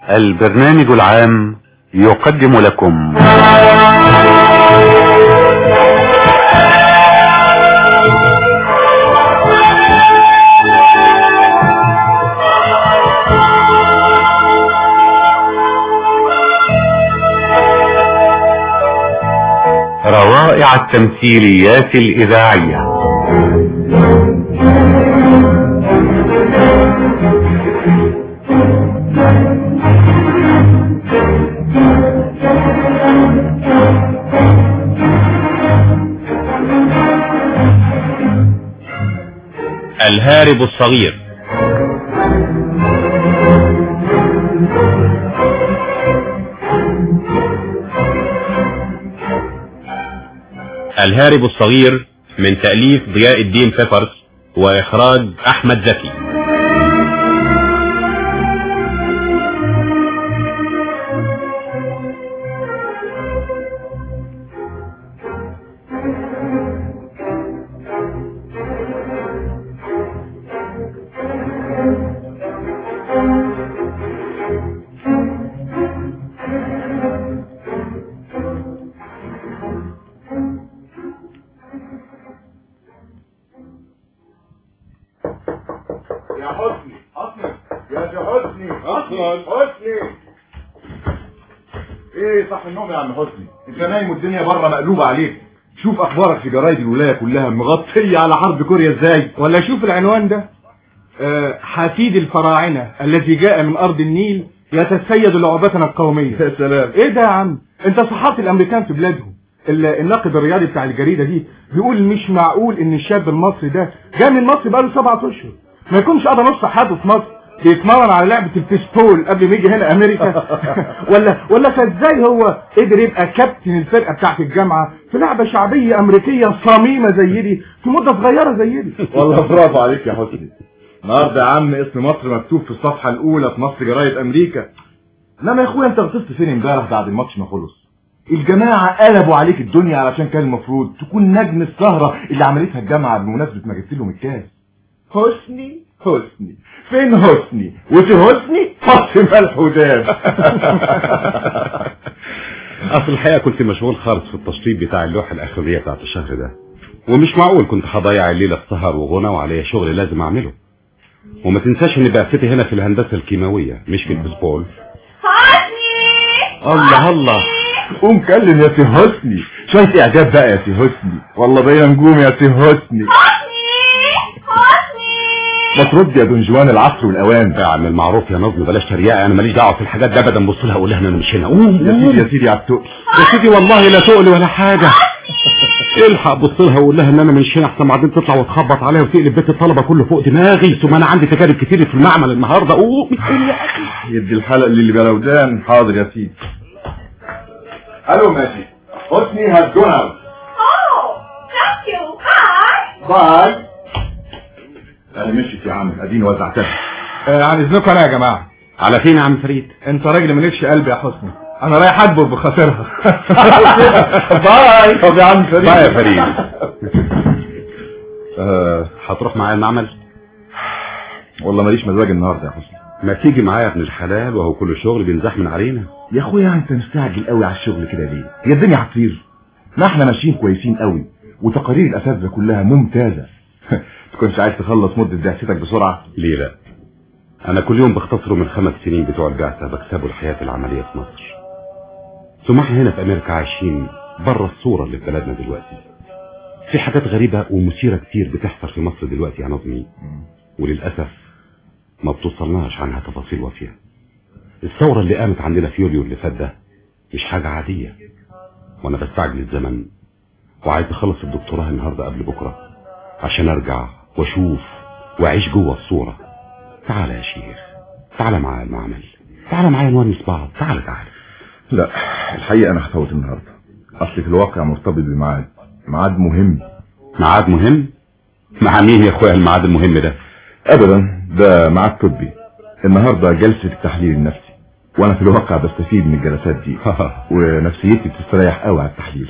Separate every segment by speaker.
Speaker 1: البرنامج العام يقدم لكم روائع التمثيليات الإذاعية
Speaker 2: الهارب الصغير الهارب الصغير من تأليف ضياء الدين بيبرس وإخراج أحمد زكي
Speaker 3: يا حسني حسني يا سي حسني
Speaker 4: أصلاً.
Speaker 3: حسني ايه صح النوم يا عم حسني انت نايم والدنيا بره مقلوبه عليك شوف اخبارك في جرايد الولايه كلها مغطيه على حرب كوريا ازاي
Speaker 4: ولا شوف العنوان ده آه، حفيد الفراعنة الذي جاء من أرض النيل يتسيد لعبتنا القومية
Speaker 3: يا سلام
Speaker 4: ايه ده يا عم انت صحافي الامريكان في بلادهم ال- الناقد الرياضي بتاع الجريدة دي بيقول مش معقول ان الشاب المصري ده جاي من مصر بقاله سبعة اشهر ما يكونش قضى نص حياته في مصر بيتمرن على لعبة البيسبول قبل ما يجي هنا امريكا ولا ولا فازاي هو قدر يبقى كابتن الفرقة بتاعت الجامعة في لعبة شعبية امريكية صميمة زي دي في مدة صغيرة زي دي
Speaker 3: والله برافو عليك يا حسني النهارده يا عم اسم مصر مكتوب في الصفحه الاولى في نص جرايد امريكا انما يا اخويا انت غطست فين امبارح بعد الماتش ما خلص الجماعه قلبوا عليك الدنيا علشان كان المفروض تكون نجم السهره اللي عملتها الجامعه بمناسبه ما جبت لهم الكاس حسني حسني فين حسني وفي حسني فاطمه الحداد
Speaker 2: اصل الحقيقة كنت مشغول خالص في التشطيب بتاع اللوحة الاخرية بتاعت الشهر ده ومش معقول كنت هضيع الليلة في سهر وغنى وعليا شغل لازم اعمله وما تنساش ان بقفتي هنا في الهندسة الكيماوية مش في البسبول
Speaker 5: حسني
Speaker 3: الله الله قوم كلم يا سي حسني شويه اعجاب بقى يا سي حسني والله باين نجوم يا سي حسني
Speaker 5: حسني حسني
Speaker 3: ما ترد يا دون جوان العصر والاوان
Speaker 2: اعمل معروف يا نظم بلاش تريقة انا ماليش دعوة في الحاجات ده ابدا بص لها اقول لها انا مش هنا قوم
Speaker 3: يا
Speaker 2: قوم.
Speaker 3: سيدي يا سيدي على التقل
Speaker 2: يا سيدي والله لا تقل ولا حاجة الحق بص لها وقول لها ان انا مش هنا احسن بعدين تطلع وتخبط عليها وتقلب بيت الطلبة كله فوق دماغي ثم انا عندي تجارب كتير في المعمل النهاردة قوم
Speaker 3: يدي الحلق اللي بلودان حاضر يا سيدي الو ماشي حسني هاز جون اوت
Speaker 5: اوه ثانك يو باي
Speaker 3: باي انا مشيت يا عم اديني وزعتها
Speaker 4: آه، عن اذنكم انا يا جماعة
Speaker 2: على فين يا عم فريد
Speaker 4: انت راجل مالكش قلب يا حسني انا رايح اكبر بخاطرها
Speaker 3: باي طب يا عم فريد
Speaker 2: باي يا فريد.
Speaker 3: آه
Speaker 2: هتروح معايا المعمل
Speaker 3: والله ماليش مزاج النهارده يا حسني
Speaker 2: ما تيجي معايا يا ابن الحلال وهو كل شغل بينزحمن علينا
Speaker 3: يا اخويا انت مستعجل قوي على الشغل كده ليه هي الدنيا هتطير ما احنا ماشيين كويسين قوي وتقارير الاساتذه كلها ممتازه تكونش عايز تخلص مده بعثتك بسرعه
Speaker 2: ليه لا انا كل يوم بختصره من خمس سنين بتوع البعثة بكسبه الحياة العملية في مصر ثم احنا هنا في امريكا عايشين بره الصورة اللي في بلدنا دلوقتي في حاجات غريبة ومثيرة كتير بتحصل في مصر دلوقتي يا نظمي وللأسف ما بتوصلناش عنها تفاصيل وافية الثورة اللي قامت عندنا في يوليو اللي فات ده مش حاجة عادية وانا بستعجل الزمن وعايز اخلص الدكتوراه النهاردة قبل بكرة عشان ارجع واشوف واعيش جوه الصورة تعال يا شيخ تعال معايا المعمل تعال معايا نونس بعض تعال تعال
Speaker 3: لا الحقيقه انا هفوت النهارده اصل في الواقع مرتبط بميعاد ميعاد مهم
Speaker 2: ميعاد مهم مع مين يا اخويا الميعاد المهم ده
Speaker 3: ابدا ده ميعاد طبي النهارده جلسه التحليل النفسي وانا في الواقع بستفيد من الجلسات دي ونفسيتي بتستريح قوي على التحليل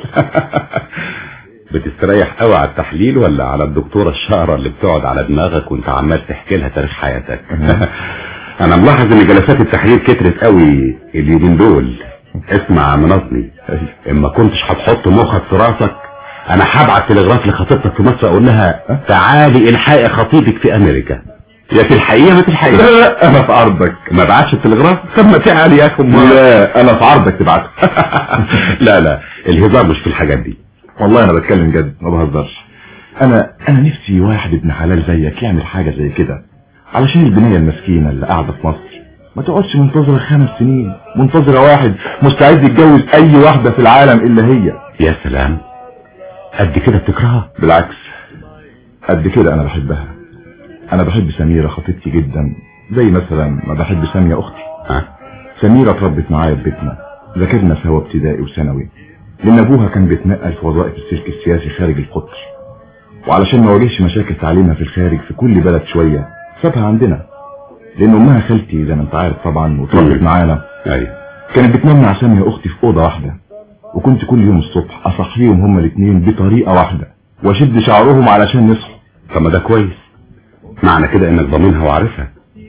Speaker 2: بتستريح قوي على التحليل ولا على الدكتورة الشقرة اللي بتقعد على دماغك وانت عمال تحكي لها تاريخ حياتك انا ملاحظ ان جلسات التحرير كترت قوي اليومين دول اسمع مناصني اما كنتش هتحط مخك في راسك انا هبعت تلغراف لخطيبتك في مصر اقول لها تعالي الحقي خطيبك في امريكا يا في الحقيقه ما في الحقيقه
Speaker 3: لا انا في عرضك
Speaker 2: ما بعتش التلغراف طب ما تعالي يا اخي أمال.
Speaker 3: لا انا في عرضك تبعته
Speaker 2: لا لا الهزار مش في الحاجات دي
Speaker 3: والله انا بتكلم جد ما بهزرش انا انا نفسي واحد ابن حلال زيك يعمل حاجة زي كده علشان البنية المسكينة اللي قاعدة في مصر ما تقعدش منتظرة خمس سنين منتظرة واحد مستعد يتجوز اي واحدة في العالم الا هي
Speaker 2: يا سلام قد كده بتكرهها
Speaker 3: بالعكس قد كده انا بحبها انا بحب سميرة خطيبتي جدا زي مثلا ما بحب سامية اختي
Speaker 2: ها
Speaker 3: سميرة اتربت معايا في بيتنا ذاكرنا سوا ابتدائي وثانوي لان ابوها كان بيتنقل في وظائف السلك السياسي خارج القطر وعلشان ما واجهش مشاكل تعليمها في الخارج في كل بلد شوية سابها عندنا لان امها خالتي زي ما انت عارف طبعا واتربت
Speaker 2: مم.
Speaker 3: معانا
Speaker 2: ايوه
Speaker 3: كانت بتنام مع سامية اختي في اوضة واحدة وكنت كل يوم الصبح اصحيهم هما الاثنين بطريقة واحدة واشد شعرهم علشان يصحوا
Speaker 2: طب ما ده كويس معنى كده انك ضامنها وعارفها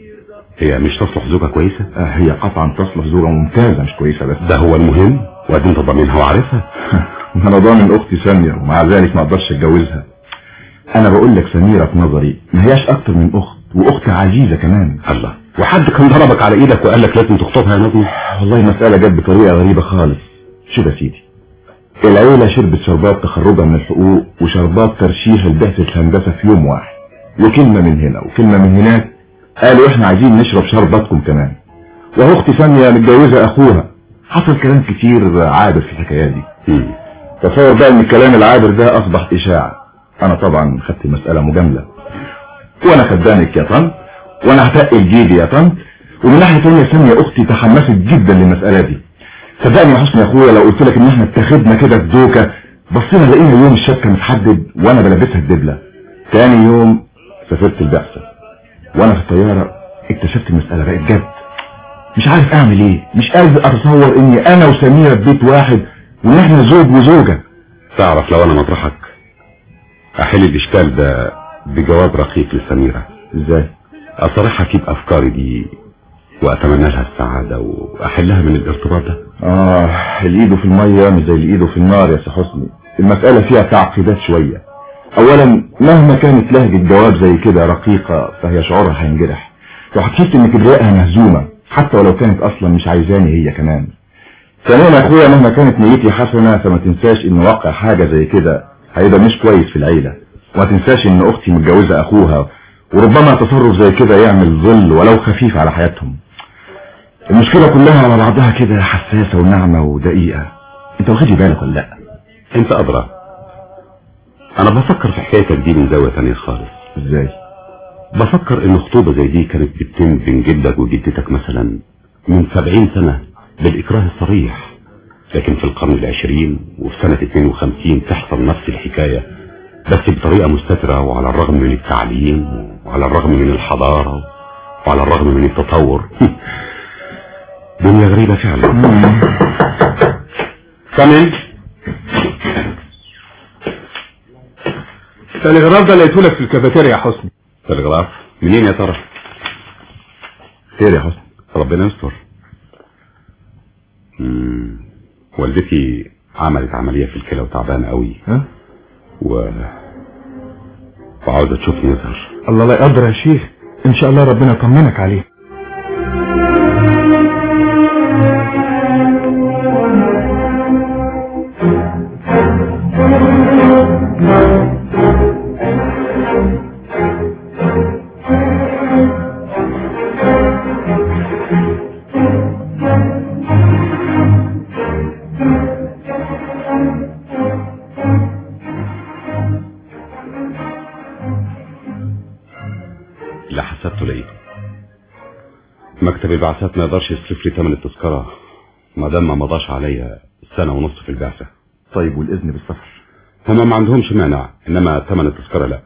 Speaker 2: هي مش تصلح زوجة كويسة
Speaker 3: آه، هي قطعا تصلح زوجة ممتازة مش كويسة بس
Speaker 2: ده هو المهم وادي انت ضامنها وعارفها
Speaker 3: انا ضامن اختي سامية ومع ذلك ما اقدرش اتجوزها انا بقول لك سميرة في نظري ما هياش اكتر من اخت واخت عزيزة كمان
Speaker 2: الله وحد كان ضربك على ايدك وقال لك لازم تخطبها يا نظمي
Speaker 3: والله المسألة جت بطريقة غريبة خالص شوف يا سيدي العيلة شربت شربات تخرجها من الحقوق وشربات ترشيح لبعثة الهندسة في يوم واحد وكلمة من هنا وكلمة من هناك قالوا احنا عايزين نشرب شرباتكم كمان وهو اختي سامية متجوزة اخوها حصل كلام كتير عابر في الحكاية دي
Speaker 2: مم.
Speaker 3: تصور بقى ان الكلام العابر ده اصبح اشاعة انا طبعا خدت المسألة مجاملة وانا خدامك يا طنط وانا هتقل جيبي يا طنط ومن ناحية تانية سامية اختي تحمست جدا للمسألة دي صدقني يا حسني يا اخويا لو قلت لك ان احنا اتخذنا كده في دوكة بصينا لقينا يوم الشبكة متحدد وانا بلبسها الدبلة تاني يوم سافرت البعثة وانا في الطيارة اكتشفت المسألة بقت جد مش عارف اعمل ايه مش قادر اتصور اني انا وسميرة في بيت واحد وان احنا زوج وزوجة
Speaker 2: تعرف لو انا مطرحك احل الاشكال ده بجواب رقيق لسميرة
Speaker 3: ازاي
Speaker 2: اصرحها اكيد افكاري دي واتمنى لها السعادة واحلها من الارتباط ده
Speaker 3: اه الايده في المية مش زي الايده في النار يا سي حسني المسألة فيها تعقيدات شوية اولا مهما كانت لهجة جواب زي كده رقيقة فهي شعورها هينجرح وهتحس ان كبريائها مهزومة حتى ولو كانت اصلا مش عايزاني هي كمان ثانيا يا اخويا مهما كانت نيتي حسنة فما تنساش ان واقع حاجة زي كده هيبقى مش كويس في العيلة وما تنساش ان اختي متجوزة اخوها وربما تصرف زي كده يعمل ظل ولو خفيف على حياتهم المشكلة كلها على بعضها كده حساسة وناعمة ودقيقة انت واخدي بالك ولا لا
Speaker 2: انت ادرى انا بفكر في حكايتك دي من زاوية تانية خالص
Speaker 3: ازاي
Speaker 2: بفكر ان خطوبة زي دي كانت بتتم بين جدك وجدتك مثلا من سبعين سنة بالإكراه الصريح لكن في القرن العشرين وفي سنة 52 تحصل نفس الحكاية بس بطريقة مستترة وعلى الرغم من التعليم وعلى الرغم من الحضارة وعلى الرغم من التطور دنيا غريبة فعلا كمان
Speaker 4: التلغراف ده لقيته لك في الكافيتيريا يا حسني
Speaker 2: تلغراف منين يا ترى
Speaker 3: خير يا حسن
Speaker 2: ربنا يستر مم. والدتي عملت عملية في الكلى وتعبانة قوي
Speaker 3: ها
Speaker 2: و وعاوزة تشوفني يظهر
Speaker 4: الله لا يقدر يا شيخ ان شاء الله ربنا يطمنك عليه
Speaker 2: اللي حسبته لقيته مكتب البعثات ما يقدرش يصرف لي ثمن التذكرة ما دام ما مضاش عليا سنة ونص في البعثة
Speaker 3: طيب والاذن بالسفر
Speaker 2: هما ما عندهمش مانع انما ثمن التذكرة لا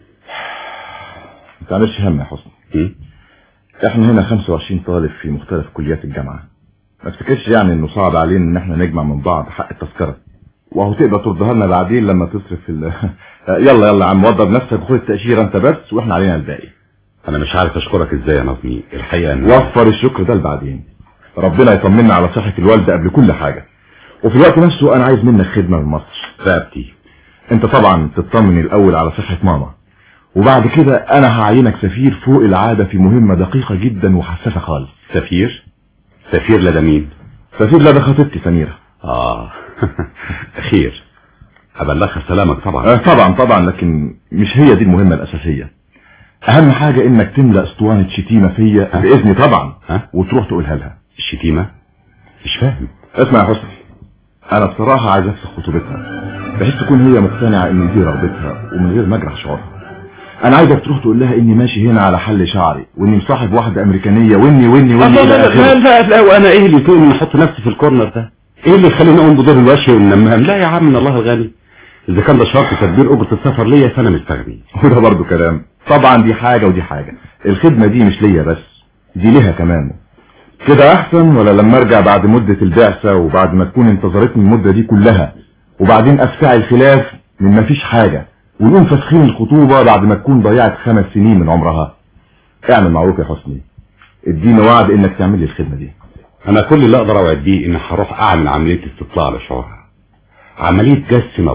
Speaker 3: ما تعملش هم يا حسن
Speaker 2: م?
Speaker 3: احنا هنا 25 طالب في مختلف كليات الجامعة ما تفكرش يعني انه صعب علينا ان احنا نجمع من بعض حق التذكرة وهو تقدر تردها لنا بعدين لما تصرف ال... يلا يلا يا عم وضب نفسك وخد التأشيرة انت بس واحنا علينا الباقي
Speaker 2: انا مش عارف اشكرك ازاي يا نظمي الحقيقه ان
Speaker 3: وفر الشكر ده لبعدين ربنا يطمنا على صحة الوالدة قبل كل حاجة وفي الوقت نفسه انا عايز منك خدمة من مصر
Speaker 2: رقبتي
Speaker 3: انت طبعا تطمن الاول على صحة ماما وبعد كده انا هعينك سفير فوق العادة في مهمة دقيقة جدا وحساسة خالص
Speaker 2: سفير سفير لدى مين
Speaker 3: سفير لدى خطيبتي سميرة
Speaker 2: اه خير ابلغها سلامك طبعا
Speaker 3: آه طبعا طبعا لكن مش هي دي المهمة الاساسية اهم حاجة انك تملأ اسطوانة شتيمة فيا
Speaker 2: ها؟
Speaker 3: باذني طبعا
Speaker 2: ها؟
Speaker 3: وتروح تقولها لها
Speaker 2: الشتيمه مش فاهم
Speaker 3: اسمع يا حسني انا بصراحة عايز افسخ خطوبتها بحيث تكون هي مقتنعة ان دي رغبتها ومن غير ما اجرح شعورها انا عايزك تروح تقول لها اني ماشي هنا على حل شعري واني مصاحب واحدة امريكانية واني واني
Speaker 2: لا
Speaker 3: واني
Speaker 2: لا
Speaker 3: إلى
Speaker 2: لا
Speaker 3: آخره.
Speaker 2: لا, لا وانا ايه اللي يكون احط نفسي في الكورنر ده ايه اللي يخليني اقوم بدور الوشي والنمام لا يا عم من الله الغني اذا كان ده شرط تدبير اجره السفر ليا فانا مستغني
Speaker 3: وده برضو كلام طبعا دي حاجة ودي حاجة الخدمة دي مش ليا بس دي ليها كمان كده احسن ولا لما ارجع بعد مدة البعثة وبعد ما تكون انتظرتني المدة دي كلها وبعدين افتعل الخلاف من ما فيش حاجة ونقوم فاسخين الخطوبة بعد ما تكون ضيعت خمس سنين من عمرها اعمل معروف يا حسني اديني وعد انك تعمل لي الخدمة دي
Speaker 2: انا كل اللي اقدر اوعد بيه اني هروح اعمل عمليه استطلاع لشعورها عمليه جس نبض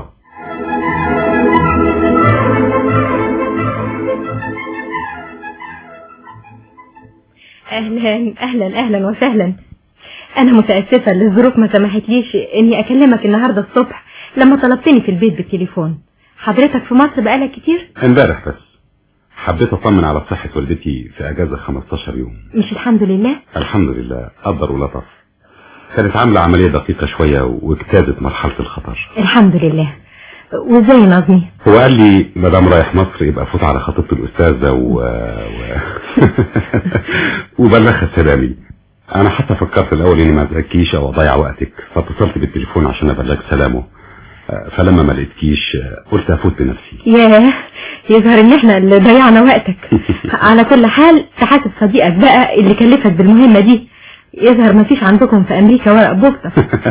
Speaker 6: اهلا اهلا اهلا وسهلا انا متاسفه ان الظروف ما سمحتليش اني اكلمك النهارده الصبح لما طلبتني في البيت بالتليفون حضرتك في مصر بقالك كتير
Speaker 2: امبارح بس حبيت اطمن على صحه والدتي في اجازه 15 يوم
Speaker 6: مش الحمد لله
Speaker 2: الحمد لله قدر ولطف كانت عامله عمليه دقيقه شويه واجتازت مرحله الخطر
Speaker 6: الحمد لله وازاي نظمي
Speaker 2: هو قال لي ما دام رايح مصر يبقى فوت على خطيبته الاستاذه و, و... وبلغها سلامي انا حتى فكرت الاول اني ما ازعجكيش او اضيع وقتك فاتصلت بالتليفون عشان ابلغ سلامه آه، فلما ما لقيتكيش آه، قلت افوت بنفسي
Speaker 6: ياه يظهر ان احنا اللي ضيعنا وقتك على كل حال تحاسب صديقك بقى اللي كلفك بالمهمه دي يظهر ما فيش عندكم في امريكا ورق بوسطه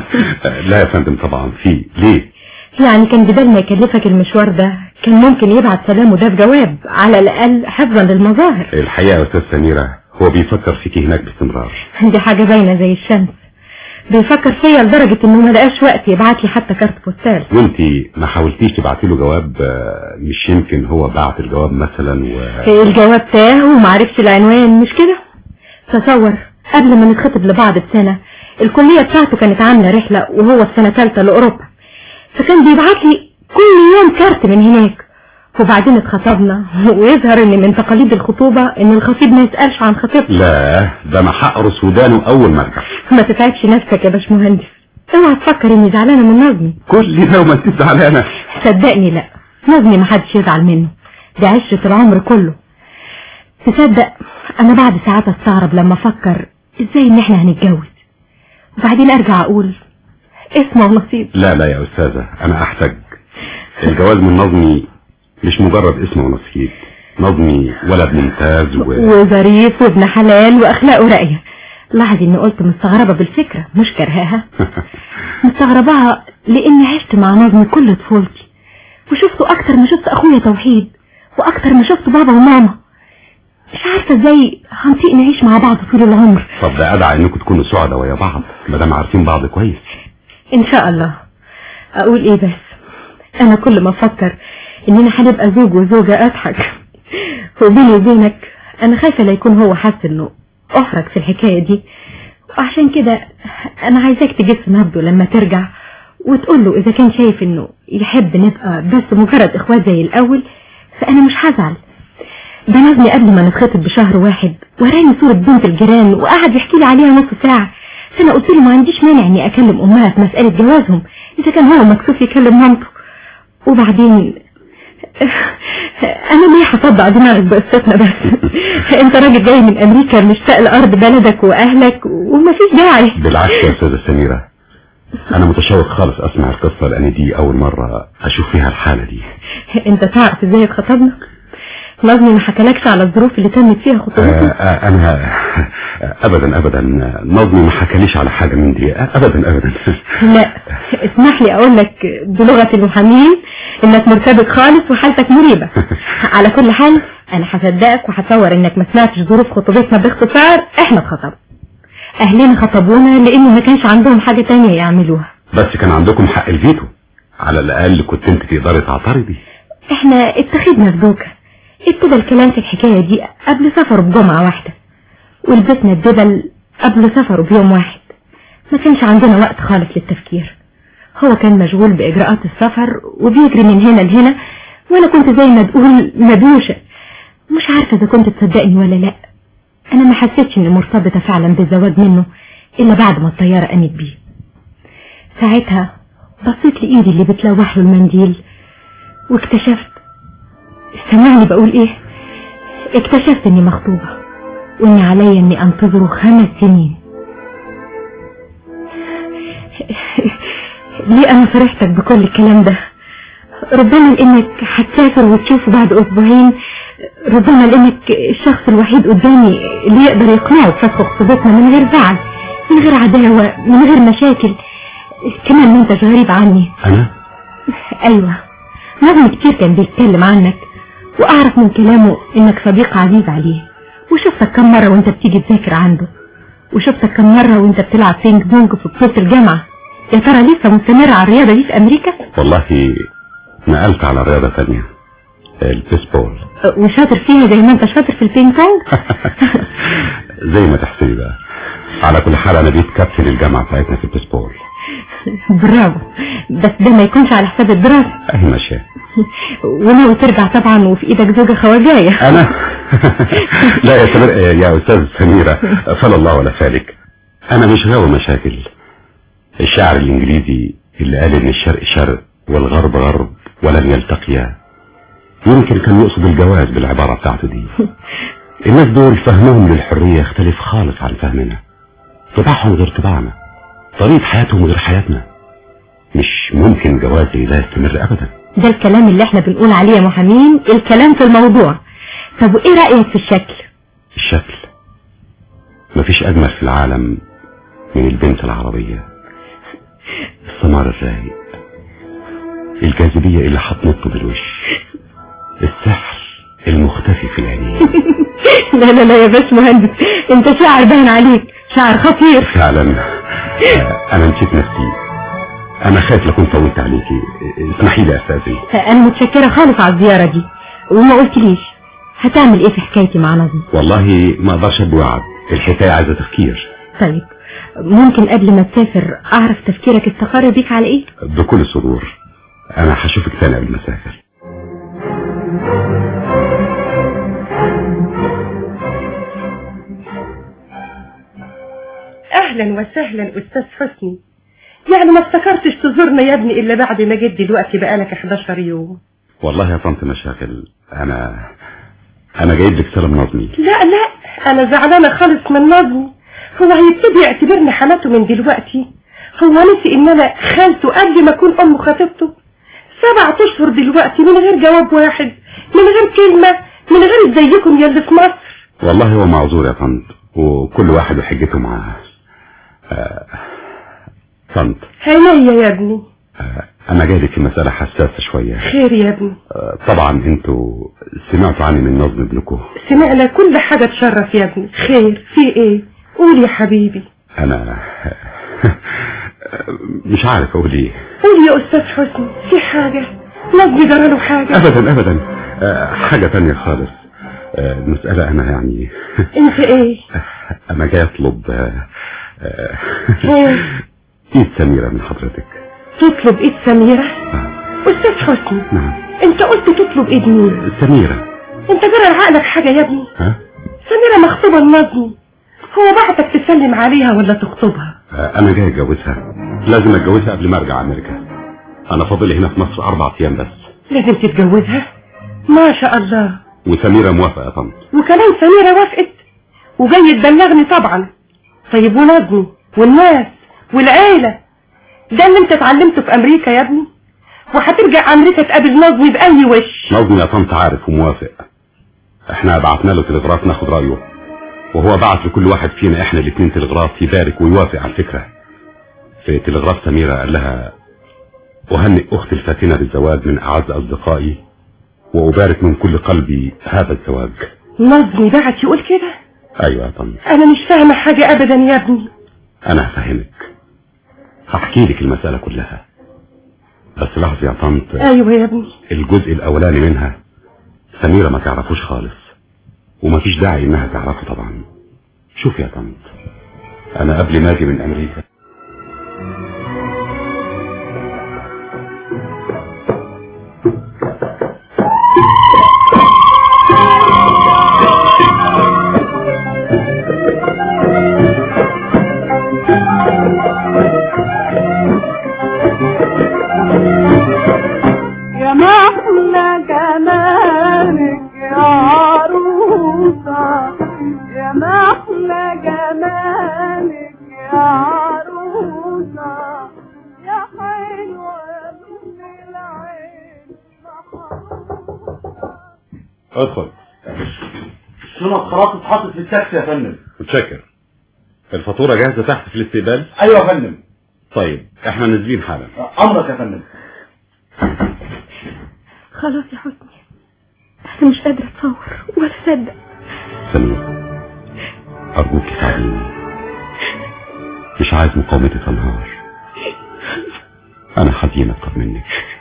Speaker 2: لا يا فندم طبعا في ليه
Speaker 6: يعني كان بدل ما يكلفك المشوار ده كان ممكن يبعت سلامه ده في جواب على الاقل حفظا للمظاهر
Speaker 2: الحقيقه يا استاذ سميره هو بيفكر فيكي هناك باستمرار
Speaker 6: دي حاجة باينة زي الشمس بيفكر فيا لدرجة انه ما لقاش وقت يبعت لي حتى كارت بوستال
Speaker 2: وانتي ما حاولتيش تبعتي له جواب آه، مش يمكن هو بعت الجواب مثلا و
Speaker 6: الجواب تاه ومعرفش العنوان مش كده تصور قبل ما نتخطب لبعض بسنة الكلية بتاعته كانت عاملة رحلة وهو في سنة ثالثة لأوروبا فكان بيبعت لي كل يوم كارت من هناك وبعدين اتخطبنا ويظهر ان من تقاليد الخطوبة ان الخطيب ما يسألش عن خطيبته
Speaker 2: لا ده انا هقرص ودانه اول ما ارجع
Speaker 6: ما تتعبش نفسك يا باشمهندس اوعى تفكر اني زعلانة من نظمي
Speaker 2: كل ده وما انت زعلانه
Speaker 6: صدقني لا نظمي محدش يزعل منه ده عشرة العمر كله تصدق انا بعد ساعات استغرب لما افكر ازاي ان احنا هنتجوز وبعدين ارجع اقول اسمه ونصيب
Speaker 2: لا لا يا استاذه انا احتاج الجواز من نظمي مش مجرد اسم ونصيب نظمي ولد ممتاز و...
Speaker 6: وظريف وابن حلال واخلاقه راقية لاحظ اني قلت مستغربة بالفكرة مش كرهاها مستغرباها لاني عشت مع نظمي كل طفولتي وشفته اكتر ما شفت اخويا توحيد واكتر ما شفت بابا وماما مش عارفة ازاي هنطيق نعيش مع بعض طول العمر
Speaker 2: طب ده ادعى انكم تكونوا سعداء ويا بعض ما دام عارفين بعض كويس
Speaker 6: ان شاء الله اقول ايه بس انا كل ما افكر اننا هنبقى زوج وزوجة اضحك وبيني وبينك انا خايفة لا يكون هو حاسس انه احرج في الحكاية دي وعشان كده انا عايزاك تجس نبضه لما ترجع وتقول له اذا كان شايف انه يحب نبقى بس مجرد اخوات زي الاول فانا مش هزعل ده نظمي قبل ما نتخطب بشهر واحد وراني صورة بنت الجيران وقعد يحكي لي عليها نص ساعة فانا قلت له ما عنديش مانع اني اكلم امها في مسألة جوازهم اذا كان هو مكسوف يكلم مامته وبعدين انا ليه هصدع دماغك بقصتنا بس انت راجل جاي من امريكا مشتاق لارض بلدك واهلك ومفيش داعي
Speaker 2: بالعكس يا استاذه سميره انا متشوق خالص اسمع القصه لان دي اول مره اشوف فيها الحاله دي
Speaker 6: انت تعرف ازاي اتخطبنا نظمي ما حكالكش على الظروف اللي تمت فيها
Speaker 2: آه
Speaker 6: خطوبتنا
Speaker 2: آه انا ابدا ابدا نظمي ما حكاليش على حاجه من دي آه ابدا ابدا
Speaker 6: لا اسمح لي اقول لك بلغة المحامين انك مرتبك خالص وحالتك مريبة على كل حال انا هصدقك وهتصور انك ما سمعتش ظروف خطوبتنا باختصار احنا اتخطبنا اهلنا خطبونا لان ما كانش عندهم حاجة تانية يعملوها
Speaker 2: بس كان عندكم حق الفيتو على الاقل كنت انت تقدري تعترضي
Speaker 6: احنا اتخذنا الزوجة ابتدى الكلام في الحكاية دي قبل سفره بجمعة واحدة ولبسنا الدبل قبل سفره بيوم واحد ما كانش عندنا وقت خالص للتفكير هو كان مشغول بإجراءات السفر وبيجري من هنا لهنا وانا كنت زي ما تقول مدوشة مش عارفة اذا كنت تصدقني ولا لا انا ما حسيتش اني مرتبطة فعلا بالزواج منه الا بعد ما الطيارة قامت بيه ساعتها بصيت لإيدي اللي بتلوح له المنديل واكتشفت سمعني بقول ايه اكتشفت اني مخطوبة واني عليا اني انتظره خمس سنين ليه انا فرحتك بكل الكلام ده ربما لانك هتسافر وتشوفه بعد اسبوعين ربما لانك الشخص الوحيد قدامي اللي يقدر يقنعه بفسخ خطوبتنا من غير زعل من غير عداوة من غير مشاكل كمان ما انتش غريب عني
Speaker 2: انا
Speaker 6: ايوه نظم كتير كان بيتكلم عنك واعرف من كلامه انك صديق عزيز عليه وشفتك كم مرة وانت بتيجي تذاكر عنده وشفتك كم مرة وانت بتلعب بينج بونج في بطولة الجامعة يا ترى لسه مستمر على الرياضة دي في امريكا
Speaker 2: والله نقلت على رياضه ثانيه البيسبول
Speaker 6: أه، وشاطر فيها زي ما انت شاطر في البينج بونج
Speaker 2: زي ما تحسبي بقى على كل حال انا بقيت كابتن الجامعه بتاعتنا في البيسبول
Speaker 6: برافو بس ده ما يكونش على حساب الدراسة
Speaker 2: اهي ماشيه
Speaker 6: وناوي ترجع طبعا وفي ايدك زوجة خواجاية
Speaker 2: انا لا يا سمير يا استاذ سميرة فلا الله ولا فالك انا مش غاوي مشاكل الشاعر الانجليزي اللي قال ان الشرق شرق والغرب غرب ولن يلتقيا يمكن كان يقصد الجواز بالعبارة بتاعته دي الناس دول فهمهم للحرية يختلف خالص عن فهمنا طباعهم غير طباعنا طريقة حياتهم غير حياتنا مش ممكن جواز زي ده يستمر ابدا
Speaker 6: ده الكلام اللي احنا بنقول عليه يا محامين الكلام في الموضوع طب وايه رأيك في الشكل
Speaker 2: الشكل مفيش أجمل في العالم من البنت العربية السمار الرايق الجاذبية اللي هتنط بالوش السحر المختفي في العينين
Speaker 6: لا لا لا يا باش مهندس انت شاعر باين عليك شاعر خطير
Speaker 2: فعلا آه، أنا نسيت نفسي أنا خايف لكون طولت عليكي اسمحي لي أستاذي
Speaker 6: انا متشكرة خالص على الزيارة دي وما قلتليش هتعمل ايه في حكايتي مع نظم
Speaker 2: والله ما أقدرش أدي وعد الحكاية عايزة تفكير
Speaker 6: طيب ممكن قبل ما تسافر اعرف تفكيرك استقر بيك على ايه
Speaker 2: بكل الصدور أنا هشوفك تاني قبل ما أسافر
Speaker 7: اهلا وسهلا استاذ حسني يعني ما افتكرتش تزورنا يا ابني الا بعد ما جيت دلوقتي بقالك 11 يوم
Speaker 2: والله يا طنط مشاكل أنا أنا جايب لك سلام نظمي
Speaker 7: لا لا انا زعلانه خالص من نظمي هو هيبتدي يعتبرني حماته من دلوقتي هو نسي ان انا خالته قبل ما اكون ام خطيبته سبعة اشهر دلوقتي من غير جواب واحد من غير كلمة من غير ازيكم يا اللي في مصر
Speaker 2: والله هو معذور يا طنط وكل واحد وحجته معاه آه، طنط
Speaker 7: عينيا يا ابني
Speaker 2: آه، أنا جاي لك في مسألة حساسة شوية
Speaker 7: خير يا ابني
Speaker 2: آه، طبعا انتوا سمعتوا عني من نظم ابنكم
Speaker 7: سمعنا كل حاجة تشرف يا ابني خير في ايه قول يا حبيبي
Speaker 2: أنا مش عارف أقول إيه
Speaker 7: قول يا استاذ حسني في حاجة نظمي جراله حاجة
Speaker 2: أبدا أبدا آه، حاجة تانية خالص آه، المسألة أنا يعني
Speaker 7: انت ايه
Speaker 2: أنا جاي أطلب آه، آه،
Speaker 7: إيه؟
Speaker 2: إيد سميرة من حضرتك
Speaker 7: تطلب ايد سميرة
Speaker 2: آه،
Speaker 7: استاذ حسني
Speaker 2: نعم
Speaker 7: انت قلت تطلب ايد مين
Speaker 2: سميرة
Speaker 7: انت جرى عقلك حاجة يا ابني
Speaker 2: ها
Speaker 7: سميرة مخطوبة لنظمي هو بعتك تسلم عليها ولا تخطبها
Speaker 2: آه، أنا جاي أتجوزها لازم أتجوزها قبل ما أرجع أمريكا أنا فاضل هنا في مصر أربع أيام بس
Speaker 7: لازم تتجوزها ما شاء الله
Speaker 2: وسميرة موافقة يا طنط
Speaker 7: وكمان سميرة وافقت وجاي تبلغني طبعا طيب ونظمي والناس والعيلة ده اللي انت اتعلمته في امريكا يا ابني وهترجع امريكا تقابل نظمي باي وش
Speaker 2: نظمي يا طنط عارف وموافق احنا بعتنا له تلغراف ناخد رايه وهو بعت لكل واحد فينا احنا الاثنين تلغراف يبارك ويوافق على الفكره في تلغراف سميره قال لها اهنئ اختي الفاتنه بالزواج من اعز اصدقائي وابارك من كل قلبي هذا الزواج
Speaker 7: نظمي بعت يقول كده
Speaker 2: ايوه يا طنط
Speaker 7: انا مش فاهمة حاجة ابدا يا ابني
Speaker 2: انا هفهمك هحكي لك المساله كلها بس لحظه يا طنط
Speaker 7: ايوه يا ابني
Speaker 2: الجزء الاولاني منها سميرة ما تعرفوش خالص ومفيش داعي انها تعرفه طبعا شوف يا طنط انا قبل ما اجي من امريكا
Speaker 5: يا محلى جمالك يا عروسة يا محلى جمالك يا عروسة يا حلوة من العين
Speaker 2: ادخل
Speaker 3: الشنط خلاص اتحطت في التاكسي يا فندم
Speaker 2: متشكر الفاتورة جاهزة تحت في الاستقبال
Speaker 3: ايوه يا فندم
Speaker 2: طيب احنا نازلين حالا
Speaker 3: امرك يا فندم
Speaker 6: خلاص يا حسني انا مش قادرة اتصور ولا اصدق
Speaker 2: سمير ارجوك ساعديني مش عايز مقاومتي تنهار انا حزين اكتر منك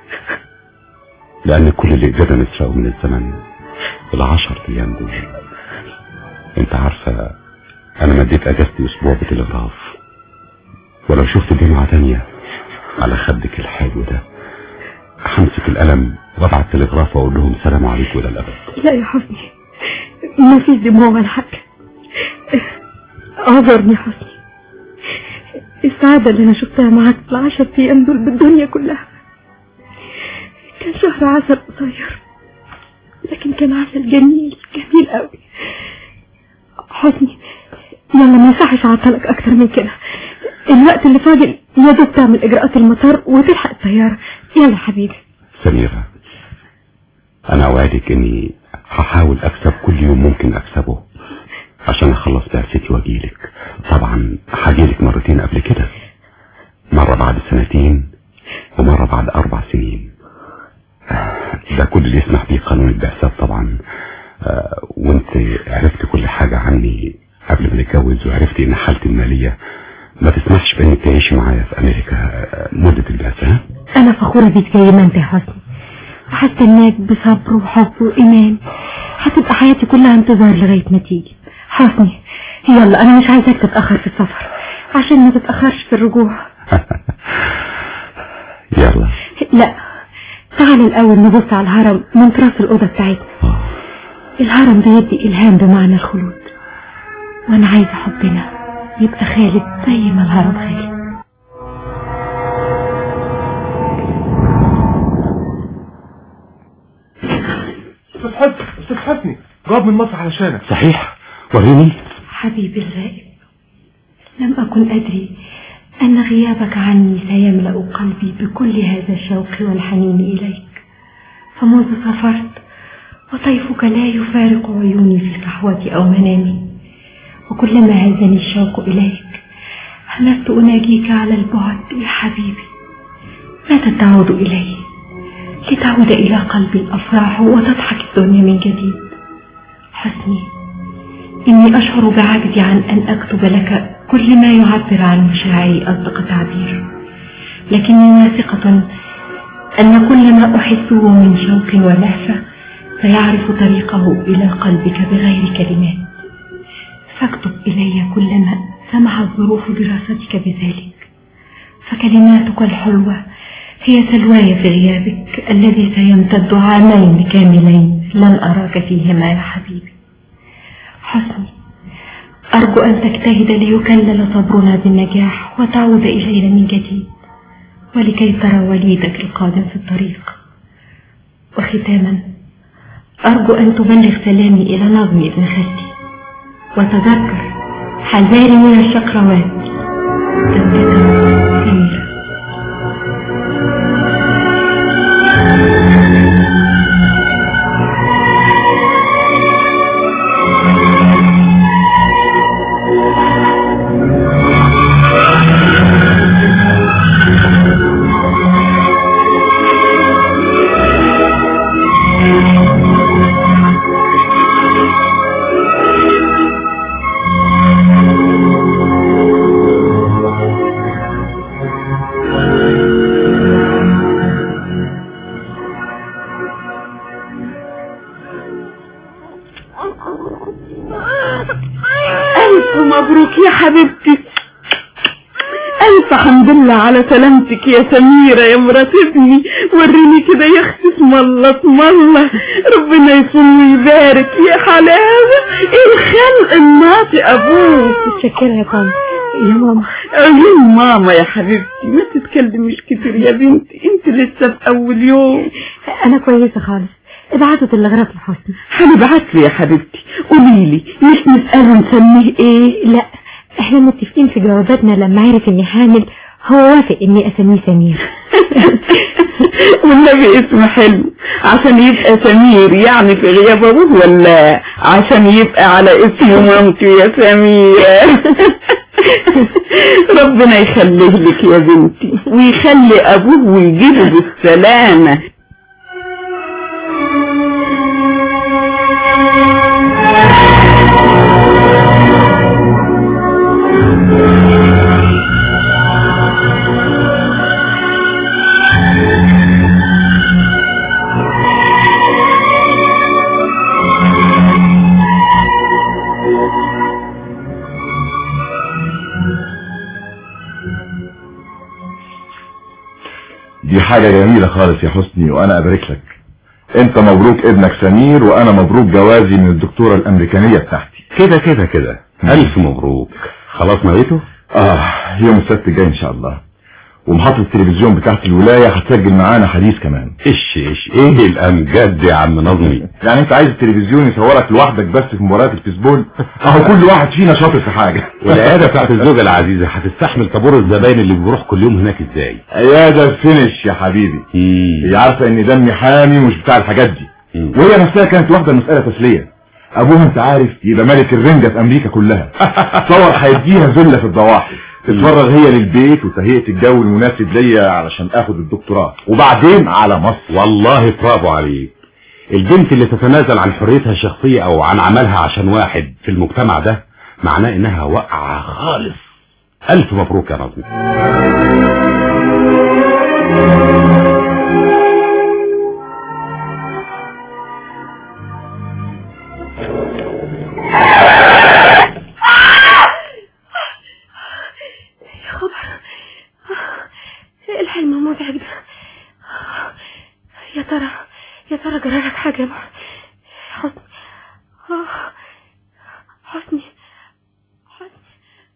Speaker 2: لان كل اللي قدرنا نسرقه من الزمن العشر ايام دول انت عارفة انا مديت اجازتي اسبوع بتلغراف ولو شفت دمعة تانية على خدك الحلو ده همسك القلم وابعت تلغراف واقول لهم سلام عليكم الى الابد
Speaker 6: لا يا حسني ما فيش دموع ولا حاجة اعذرني يا حسني السعادة اللي انا شفتها معاك في العشر ايام دول بالدنيا كلها كان شهر عسل قصير لكن كان عسل جميل جميل قوي حسني يلا ما يصحش اعطلك اكتر من كده الوقت اللي فاضل يا دوب تعمل اجراءات المطار وتلحق الطيارة يلا حبيبي
Speaker 2: سميرة انا اوعدك اني هحاول اكسب كل يوم ممكن اكسبه عشان اخلص بعثتي واجيلك طبعا هجيلك مرتين قبل كده مرة بعد سنتين ومرة بعد اربع سنين ده كل اللي يسمح بيه قانون البعثات طبعا آه، وانت عرفت كل حاجة عني قبل ما نتجوز وعرفت ان حالتي المالية ما تسمحش بانك تعيشي معايا في امريكا آه، مدة البعثة ها؟
Speaker 6: انا فخورة بيك زي ما انت يا حسني وهستناك بصبر وحب وايمان هتبقى حياتي كلها انتظار لغاية ما تيجي حسني يلا انا مش عايزاك تتأخر في السفر عشان ما تتأخرش في الرجوع
Speaker 2: يلا
Speaker 6: لا تعال الاول نبص على الهرم من تراس الاوضة بتاعتنا الهرم بيدي الهام بمعنى الخلود وانا عايزة حبنا يبقى خالد زي ما الهرم خالد
Speaker 4: استاذ حسني استاذ حسني جواب من مصر علشانك
Speaker 2: صحيح وريني
Speaker 6: حبيبي الغائب لم أكن أدري أن غيابك عني سيملأ قلبي بكل هذا الشوق والحنين إليك فمنذ سافرت وطيفك لا يفارق عيوني في الكحوة أو منامي وكلما هزني الشوق إليك همست أناجيك على البعد يا حبيبي متى تعود إلي لتعود إلى قلبي الأفراح وتضحك الدنيا من جديد حسني إني أشعر بعجزي عن أن أكتب لك كل ما يعبر عن مشاعري أصدق تعبير لكني واثقة أن كل ما أحسه من شوق ولهفة سيعرف طريقه إلى قلبك بغير كلمات فاكتب إلي كلما سمحت ظروف دراستك بذلك فكلماتك الحلوة هي سلواي في غيابك الذي سيمتد عامين كاملين لن أراك فيهما يا حبيبي حسني أرجو أن تجتهد ليكلل صبرنا بالنجاح وتعود إلينا من جديد ولكي ترى وليدك القادم في الطريق وختاما أرجو أن تبلغ سلامي إلى نظمي ابن خالتي وتذكر حذاري من الشقروات جدتك سميرة
Speaker 8: ألف حمد لله على سلامتك يا سميرة يا مرات ابني وريني كده يا اختي اسم الله اسم الله ربنا يصوم ويبارك يا حلاوة الخلق الناطق أبوك
Speaker 6: متشكرة يا طنط يا ماما
Speaker 8: يا ماما يا حبيبتي ما تتكلميش كتير يا بنتي انت لسه في أول يوم
Speaker 6: أنا كويسة خالص ابعتوا تلغراف لحسني
Speaker 8: هنبعت له يا حبيبتي قولي لي مش نسأله نسميه ايه
Speaker 6: لا احنا متفقين في جواباتنا لما عرف اني حامل هو وافق اني اسميه سمير
Speaker 8: والنبي اسمه حلو عشان يبقى سمير يعني في غياب ابوه ولا عشان يبقى على اسم مامته يا سمير ربنا يخليه لك يا بنتي ويخلي ابوه ويجيبه بالسلامة
Speaker 3: دي حاجة جميلة خالص يا حسني وانا ابارك لك انت مبروك ابنك سمير وانا مبروك جوازي من الدكتورة الامريكانية بتاعتي
Speaker 2: كده كده كده الف مبروك خلاص نويته
Speaker 3: اه يوم السبت الجاي ان شاء الله ومحطة التلفزيون بتاعت الولاية هتسجل معانا حديث كمان
Speaker 2: ايش ايش ايه الامجاد يا عم نظمي
Speaker 3: يعني انت عايز التلفزيون يصورك لوحدك بس في مباريات البيسبول اهو كل واحد فينا شاطر في حاجة
Speaker 2: والعيادة بتاعت الزوجة العزيزة هتستحمل طابور الزباين اللي بيروح كل يوم هناك ازاي
Speaker 3: عيادة فينش يا حبيبي هي عارفة ان دمي حامي ومش بتاع الحاجات دي
Speaker 2: مم.
Speaker 3: وهي نفسها كانت واخدة المسألة تسلية ابوها انت عارف يبقى ملك الرنجة في امريكا كلها تصور هيديها ذلة في الضواحي تتفرغ هي للبيت وتهيئة الجو المناسب ليا علشان اخد الدكتوراه وبعدين على مصر
Speaker 2: والله برافو عليك البنت اللي تتنازل عن حريتها الشخصية او عن عملها عشان واحد في المجتمع ده معناه انها واقعة خالص الف مبروك يا نظمي
Speaker 6: يا خبر ايه الحلم متعب ده يا ترى يا ترى جرالك حاجة يا مح- حسني آه، حسني حسني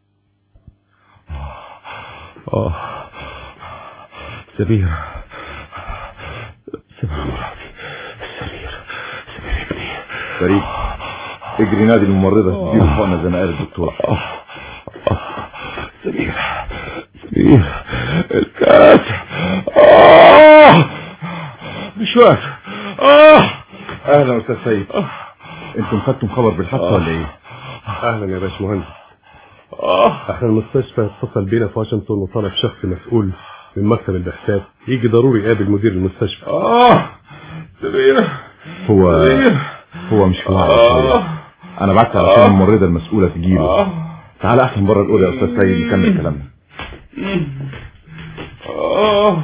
Speaker 2: اه سمير سمير مراتي سمير سمير ابني
Speaker 3: فريد اجري نادي الممرضة تديله حقنة زي ما قال الدكتور
Speaker 2: سمير سمير الكاس آه مش واقف آه
Speaker 3: اهلا استاذ سيد انتم خدتم خبر بالحادثة ولا ايه
Speaker 9: اهلا يا باشمهندس
Speaker 2: آه
Speaker 9: احنا المستشفى اتصل بينا في واشنطن وطلب شخص مسؤول من مكتب البحثات يجي ضروري يقابل مدير المستشفى
Speaker 2: آه سمير
Speaker 3: هو
Speaker 2: سمير
Speaker 3: هو مش في وعي
Speaker 2: آه
Speaker 3: انا بعت علشان الممرضة المسؤولة تجيله
Speaker 2: آه
Speaker 3: تعال احسن بره الأوضة يا استاذ سيد نكمل كلامنا
Speaker 2: آه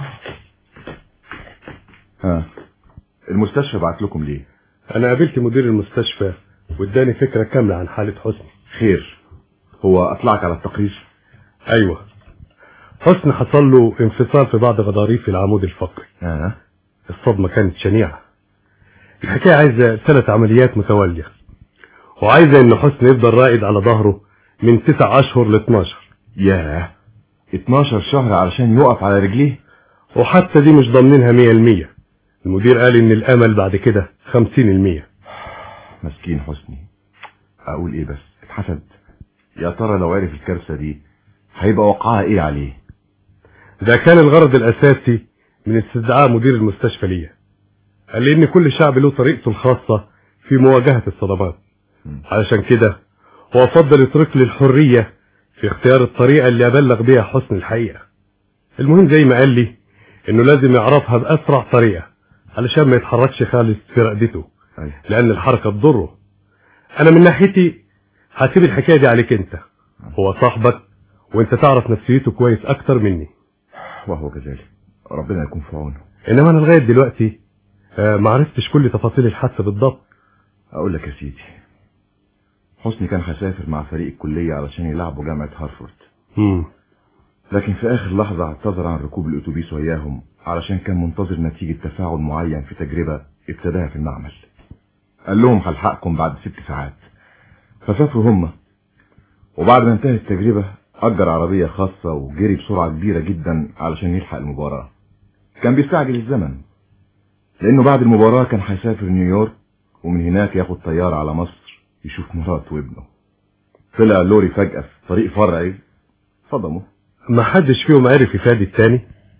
Speaker 3: ها المستشفى بعت لكم ليه
Speaker 9: انا قابلت مدير المستشفى واداني فكرة كاملة عن حالة حسني
Speaker 3: خير هو اطلعك على التقرير
Speaker 9: ايوه حسني حصل له انفصال في بعض غضاريف العمود الفقري
Speaker 3: ها
Speaker 9: الصدمة كانت شنيعة الحكاية عايزة ثلاث عمليات متوالية وعايزة ان حسني يفضل رائد على ظهره من تسع اشهر ل 12
Speaker 3: ياه 12 شهر علشان يقف على رجليه
Speaker 9: وحتى دي مش ضامنينها مية المية المدير قال ان الامل بعد كده خمسين المية
Speaker 3: مسكين حسني اقول ايه بس اتحسد يا ترى لو عرف الكارثة دي هيبقى وقعها ايه عليه
Speaker 9: ده كان الغرض الاساسي من استدعاء مدير المستشفى ليا قال لي ان كل شعب له طريقته الخاصة في مواجهة الصدمات علشان كده هو فضل يترك لي الحرية في اختيار الطريقة اللي ابلغ بيها حسن الحقيقة المهم زي ما قال لي انه لازم يعرفها باسرع طريقة علشان ما يتحركش خالص في رقبته
Speaker 3: أيوة.
Speaker 9: لان الحركة تضره انا من ناحيتي هسيب الحكاية دي عليك انت هو صاحبك وانت تعرف نفسيته كويس اكتر مني
Speaker 3: وهو كذلك ربنا يكون في عونه
Speaker 9: انما انا لغاية دلوقتي آه، ما عرفتش كل تفاصيل الحادثة بالضبط
Speaker 3: اقول لك يا سيدي حسني كان هيسافر مع فريق الكلية علشان يلعبوا جامعة هارفورد
Speaker 9: مم.
Speaker 3: لكن في آخر لحظة اعتذر عن ركوب الأتوبيس وياهم علشان كان منتظر نتيجة تفاعل معين في تجربة ابتداها في المعمل قال لهم هلحقكم بعد ست ساعات فسافروا هم وبعد ما انتهت التجربة أجر عربية خاصة وجري بسرعة كبيرة جدا علشان يلحق المباراة كان بيستعجل الزمن لأنه بعد المباراة كان هيسافر نيويورك ومن هناك ياخد طيارة على مصر يشوف مراته وابنه طلع لوري فجأة في طريق فرعي صدمه
Speaker 9: ما حدش فيهم عرف يفادي التاني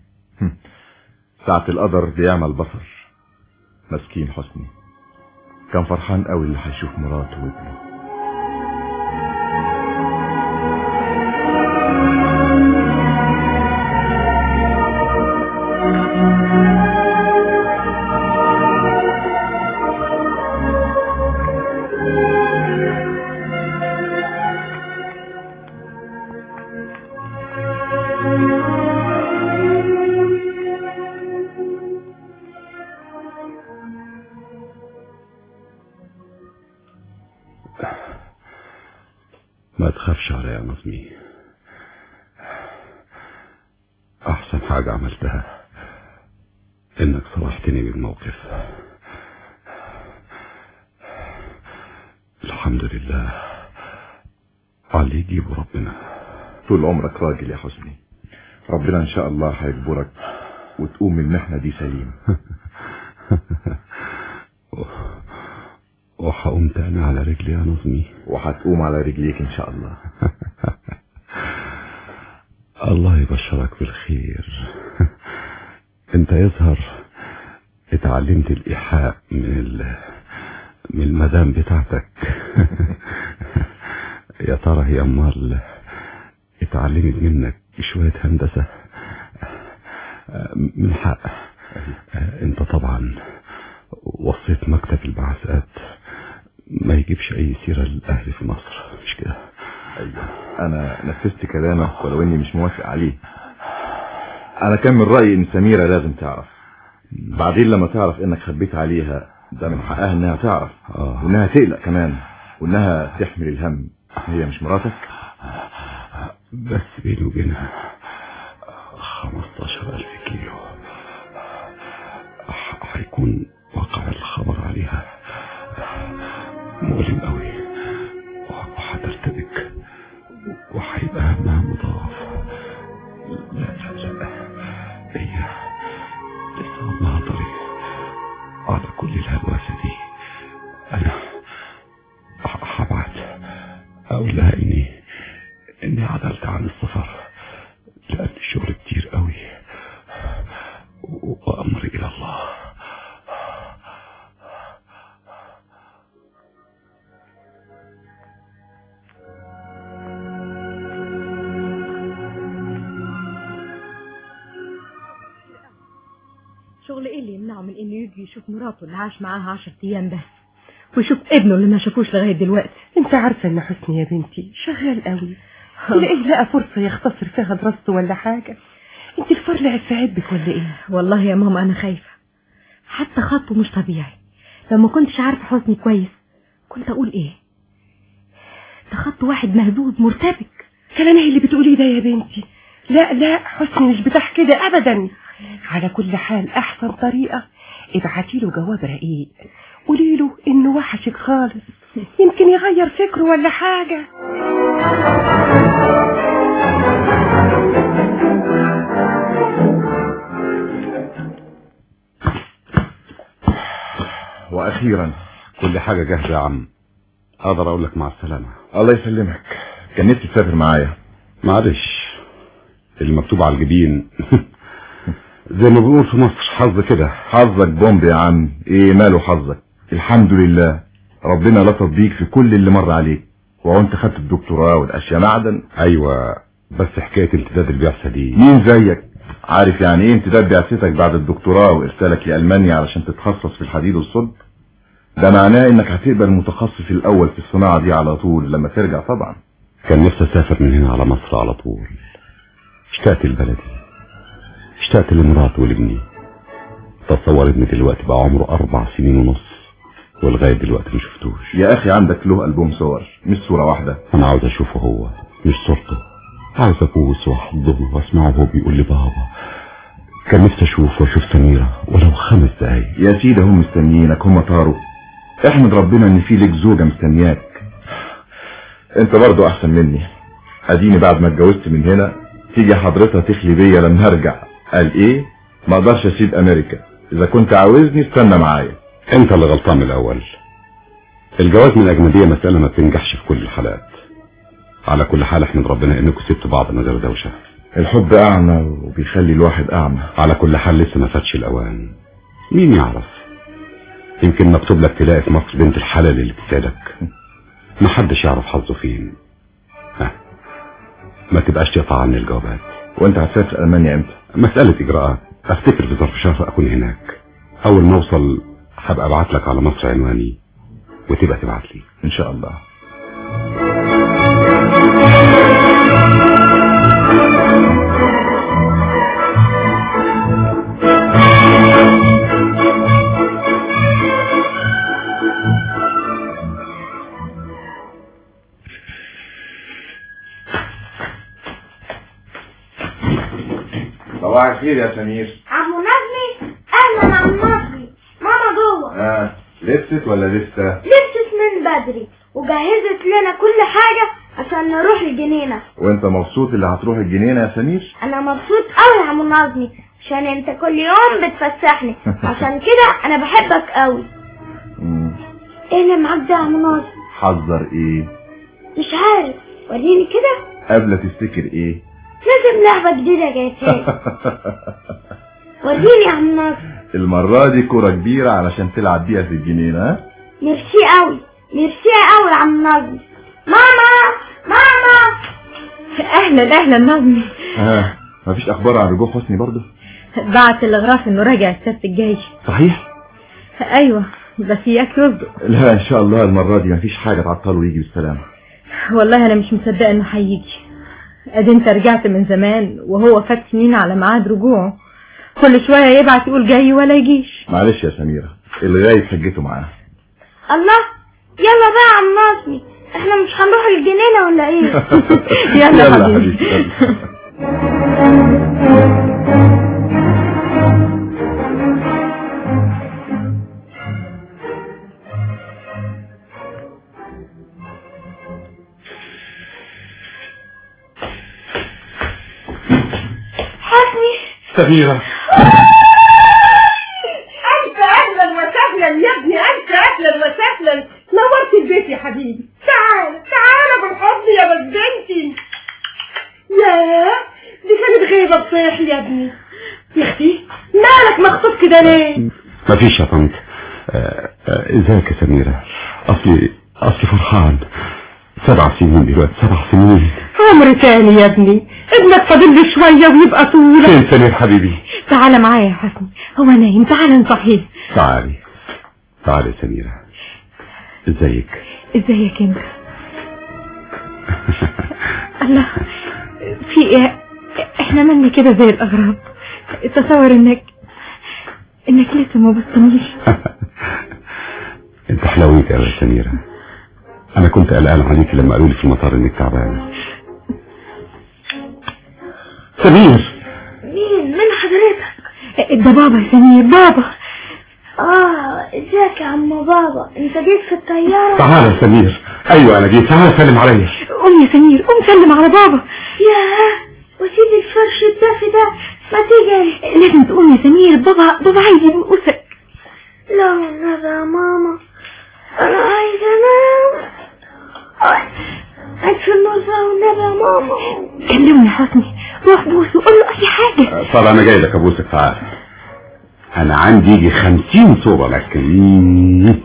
Speaker 3: ساعة القدر بيعمل بصر مسكين حسني كان فرحان قوي اللي هيشوف مراته وابنه
Speaker 2: ما تخافش عليا يا نظمي احسن حاجة عملتها انك صلحتني بالموقف الحمد لله على اللي يجيبه ربنا
Speaker 3: طول عمرك راجل يا حسني ربنا ان شاء الله هيجبرك وتقوم من المحنة دي سليم
Speaker 2: وهقوم تاني على رجلي يا نظمي
Speaker 3: وهتقوم على رجليك ان شاء الله
Speaker 2: الله يبشرك بالخير انت يظهر اتعلمت الايحاء من ال... من المدام بتاعتك يا ترى هي امال اتعلمت منك شوية هندسة من حق انت طبعا وصيت مكتب البعثات ما يجيبش اي سيرة للاهل في مصر مش كده
Speaker 3: ايوه انا نفذت كلامك ولو اني مش موافق عليه انا كان من رأيي ان سميرة لازم تعرف بعدين لما تعرف انك خبيت عليها ده من حقها انها تعرف
Speaker 2: آه.
Speaker 3: وانها تقلق كمان وانها تحمل الهم هي مش مراتك
Speaker 2: بس بيني وبينها خمستاشر ألف كيلو ح- هيكون وقع الخبر عليها مؤلم قوي وهترتبك وهيبقى همها مضاعف لا لا لا هي لسه همها طريق على كل الهلوسة دي أنا ه- هبعت أقول لها إني إني عدلت عن السفر لأن الشغل كتير قوي و- وأمري إلى الله
Speaker 6: شغل ايه اللي يمنعه من انه يجي يشوف مراته اللي عاش معاها عشر ايام بس ويشوف ابنه اللي ما شافوش لغايه دلوقتي
Speaker 7: انت عارفة ان حسني يا بنتي شغال قوي تلاقيه لقى فرصة يختصر فيها دراسته ولا حاجة انت الفرع في عبك ولا ايه
Speaker 6: والله يا ماما انا خايفه حتى خطه مش طبيعي لو ما كنتش عارفه حسني كويس كنت اقول ايه ده خط واحد مهزوز مرتبك
Speaker 7: كلام ايه اللي بتقوليه ده يا بنتي لا لا حسني مش بتاع كده ابدا على كل حال احسن طريقة ابعتي له جواب رقيق قولي له انه وحشك خالص يمكن يغير فكره ولا حاجة
Speaker 3: واخيرا
Speaker 2: كل حاجة جاهزة يا عم أقدر أقول لك مع السلامة
Speaker 3: الله يسلمك كان نفسي تسافر معايا
Speaker 2: معلش المكتوب على الجبين زي ما بنقول في مصر حظ كده
Speaker 3: حظك بومب يا عم ايه ماله حظك الحمد لله ربنا لطف بيك في كل اللي مر عليك وهو انت خدت الدكتوراه والاشياء معدن
Speaker 2: أيوة بس حكاية امتداد البعثة دي
Speaker 3: مين زيك عارف يعني ايه امتداد بعثتك بعد الدكتوراه وارسالك لألمانيا علشان تتخصص في الحديد والصلب ده معناه انك هتقبل متخصص الاول في الصناعة دي على طول لما ترجع طبعا
Speaker 2: كان نفسي أسافر من هنا على مصر على طول اشتقت لبلدي اشتقت لمراتي ولابني تصور ابني دلوقتي بقى عمره أربع سنين ونص ولغاية دلوقتي ما شفتوش
Speaker 3: يا اخي عندك له ألبوم صور مش صورة واحدة
Speaker 2: أنا عاوز أشوفه هو مش صورته عاوز ابوس واحضنه واسمعه وهو بيقول لي بابا كان نفسي اشوف واشوف سميرة ولو خمس دقايق
Speaker 3: يا سيدي هم مستنيينك هم طاروا احمد ربنا ان في لك زوجة مستنياك انت برضو احسن مني اديني بعد ما اتجوزت من هنا تيجي حضرتها تخلي بيا لما ارجع قال ايه ما اقدرش اسيب امريكا اذا كنت عاوزني استنى معايا
Speaker 2: انت اللي غلطان من الاول الجواز من اجنبية مسألة ما بتنجحش في كل الحالات على كل حال احمد ربنا انكم سبتوا بعض من غير دوشة
Speaker 3: الحب اعمى وبيخلي الواحد اعمى
Speaker 2: على كل حال لسه ما فاتش الاوان مين يعرف يمكن مكتوب لك تلاقي في مصر بنت الحلال اللي تسعدك ما حدش يعرف حظه فين ها ما تبقاش تقطع عني الجوابات
Speaker 3: وانت هتسافر المانيا امتى
Speaker 2: مسألة اجراءات افتكر في ظرف شهر اكون هناك اول ما اوصل هبقى ابعت لك على مصر عنواني وتبقى تبعت لي
Speaker 3: ان شاء الله صباح الخير يا سمير
Speaker 5: عمو نجمي اهلا عمو نجمي ماما جوه
Speaker 3: اه لبست ولا لسه
Speaker 5: لبست من بدري وجهزت لنا كل حاجة عشان نروح الجنينة
Speaker 3: وانت مبسوط اللي هتروح الجنينة يا سمير
Speaker 5: انا مبسوط قوي يا عمو نظمي عشان انت كل يوم بتفسحني عشان كده انا بحبك قوي
Speaker 3: مم.
Speaker 5: ايه اللي معاك ده يا عمو نظمي
Speaker 3: حذر ايه
Speaker 5: مش عارف وريني كده
Speaker 3: قبل تفتكر ايه
Speaker 5: لازم لعبة جديدة جايتها وريني يا عم ناصر
Speaker 3: المرة دي كرة كبيرة علشان تلعب بيها في الجنينة ها
Speaker 5: ميرسي قوي ميرسي قوي يا عم نظمي ماما ماما
Speaker 6: اهلا اهلا نظمي
Speaker 3: ها مفيش اخبار عن رجوع حسني برضه
Speaker 6: بعت الاغراف انه راجع السبت الجاي
Speaker 3: صحيح
Speaker 6: ايوه بس اياك يصدق
Speaker 3: لا ان شاء الله المرة دي مفيش حاجة تعطله ويجي بالسلامة
Speaker 6: والله انا مش مصدقه انه هيجي ادي انت رجعت من زمان وهو فات سنين على ميعاد رجوعه كل شويه يبعت يقول جاي ولا يجيش
Speaker 3: معلش يا سميرة الغايب حجته معاه
Speaker 5: الله يلا بقى يا عم نظمي احنا مش هنروح الجنينة ولا ايه
Speaker 6: يلا
Speaker 3: يلا
Speaker 6: حبيبي.
Speaker 3: حبيبي يلا.
Speaker 5: حسني
Speaker 9: سميرة
Speaker 7: أنت أهلا وسهلا يا ابني أنت أهلا وسهلا نورت البيت يا حبيبي تعال تعال بالحضن يا بنت بنتي يا دي كانت غيبة بصيح يا ابني يا اختي مالك مخطوف كده ليه
Speaker 2: مفيش يا طنط آه، آه، ازيك يا سميرة اصلي اصلي فرحان سبع سنين دلوقتي سبع سنين
Speaker 7: عمر تاني يا ابني ابنك فاضل له شوية ويبقى طولك
Speaker 2: فين سمير حبيبي
Speaker 6: تعالى معايا يا حسني هو نايم تعالى نصحيه
Speaker 2: تعالي تعالي يا سميرة ازيك
Speaker 6: ازيك انت الله في ايه احنا مالنا كده زي الاغراب تصور انك انك لسه ما بصتنيش
Speaker 2: انت حلويت قوي يا سميرة انا كنت قلقان عليك لما قالوا لي في المطار انك تعبانة سمير
Speaker 5: مين من حضرتك
Speaker 6: ده بابا يا سمير بابا
Speaker 5: اه ازيك يا عم بابا انت جيت في الطيارة
Speaker 2: تعال يا سمير ايوه انا جيت تعال سلم عليا
Speaker 6: قوم يا سمير قوم سلم على بابا
Speaker 5: ياه وسيب الفرش الدافي ده ما تيجي
Speaker 6: لازم تقوم يا سمير بابا بابا عايز يبوسك
Speaker 5: لا والنبي يا ماما انا عايزة انام عايز في النور بقى والنبي يا ماما
Speaker 6: كلمني يا حسني روح بوسه قول له اي حاجه
Speaker 2: طب انا جاي لك ابوسك تعال انا عندي يجي خمسين صورة لك مم.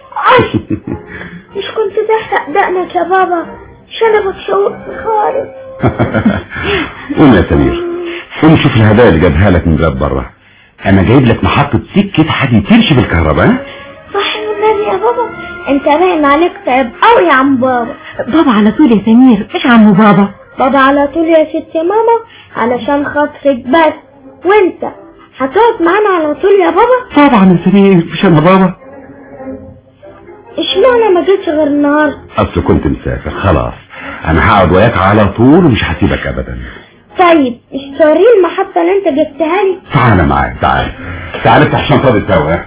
Speaker 5: مش كنت تحرق دقنك يا بابا شنبك شوقني خالص
Speaker 2: قوم يا سمير قوم شوف الهدايا اللي جابها لك من بلاد بره انا جايب لك محطة سكة حد تمشي بالكهرباء ها؟
Speaker 5: صح والنبي يا بابا انت باين عليك تعب قوي يا عم بابا
Speaker 6: بابا على طول يا سمير مش عمو بابا
Speaker 5: بابا على طول يا ست ماما علشان خاطرك بس وانت هتقعد معانا على طول يا بابا
Speaker 2: طبعا يا سمير مش انا بابا
Speaker 5: اشمعنى ما جيتش غير النهارده
Speaker 2: اصل كنت مسافر خلاص انا هقعد وياك على طول ومش هسيبك ابدا
Speaker 5: طيب مش توريه المحطة اللي انت جبتها لي
Speaker 2: تعالى معايا تعالى تعالى افتح الشنطه دي سوا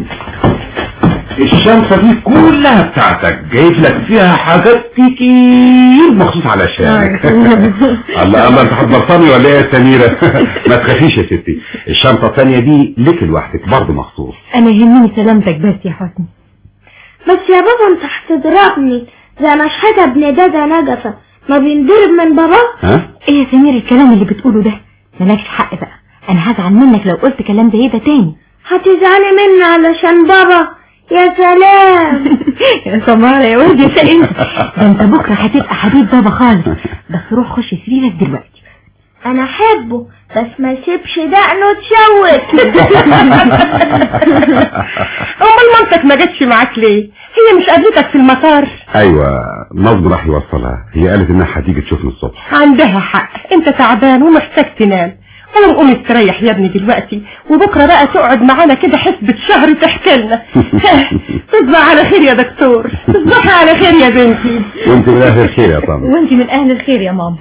Speaker 2: الشنطه دي كلها بتاعتك جايب لك فيها حاجات كتير مخصوص علشانك الله الله انت هتبطلني ولا ايه يا سميره ما تخافيش يا ستي الشنطه الثانيه دي لك لوحدك برضه مخصوص
Speaker 6: انا يهمني سلامتك بس يا حسني
Speaker 5: بس يا بابا انت هتضربني زي ما شحاتة ابن دادا نجفة ما بينضرب من باباه
Speaker 2: ها
Speaker 6: ايه يا سمير الكلام اللي بتقوله ده مالكش حق بقى انا هزعل منك لو قلت كلام زي ده تاني
Speaker 5: هتزعلي مني علشان بابا يا سلام
Speaker 6: يا سمارة يا ولد يا سئل ده انت بكرة هتبقى حبيب بابا خالص بس روح خش سريرك دلوقتي
Speaker 5: انا احبه بس ما يسيبش دقنه تشوك
Speaker 7: امال مامتك ما جاتش معاك ليه هي مش قابلتك في المطار
Speaker 2: ايوه نظم راح يوصلها هي قالت انها هتيجي تشوفني الصبح
Speaker 7: عندها حق انت تعبان ومحتاج تنام قوم قوم استريح يا ابني دلوقتي وبكره بقى تقعد معانا كده حسبة شهر تحكي لنا تصبح على خير يا دكتور تصبحي على خير يا بنتي
Speaker 2: وانت من اهل الخير يا طنط
Speaker 6: وانت من اهل الخير يا ماما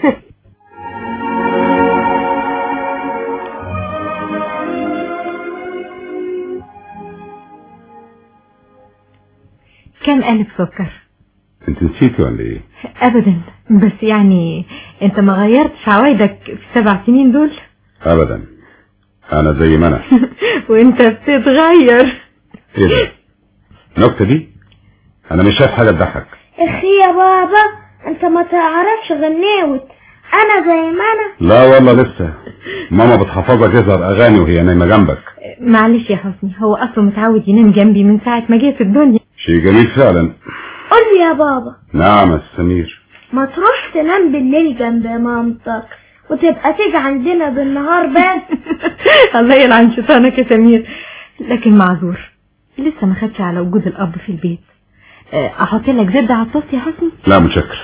Speaker 6: كم قالب سكر
Speaker 2: انت نسيتي ولا ايه
Speaker 6: ابدا بس يعني انت ما غيرتش عوايدك في السبع سنين دول
Speaker 2: ابدا انا زي ما انا
Speaker 6: وانت بتتغير
Speaker 2: ايه ده النكته دي انا مش شايف حاجه تضحك
Speaker 5: اخي يا بابا انت ما تعرفش غناوت انا زي ما انا
Speaker 2: لا والله لسه ماما بتحفظك يظهر اغاني وهي نايمه جنبك
Speaker 6: معلش يا حسني هو اصله متعود ينام جنبي من ساعة ما جه في الدنيا
Speaker 2: شيء جميل فعلا
Speaker 5: قول لي يا بابا
Speaker 2: نعم يا سمير
Speaker 5: ما تروح تنام بالليل جنب مامتك وتبقى تيجي عندنا بالنهار بس
Speaker 6: الله يلعن شيطانك يا سمير لكن معذور لسه ما خدش على وجود الاب في البيت أه، احط لك زبده على الطاس يا حسني
Speaker 2: لا متشكر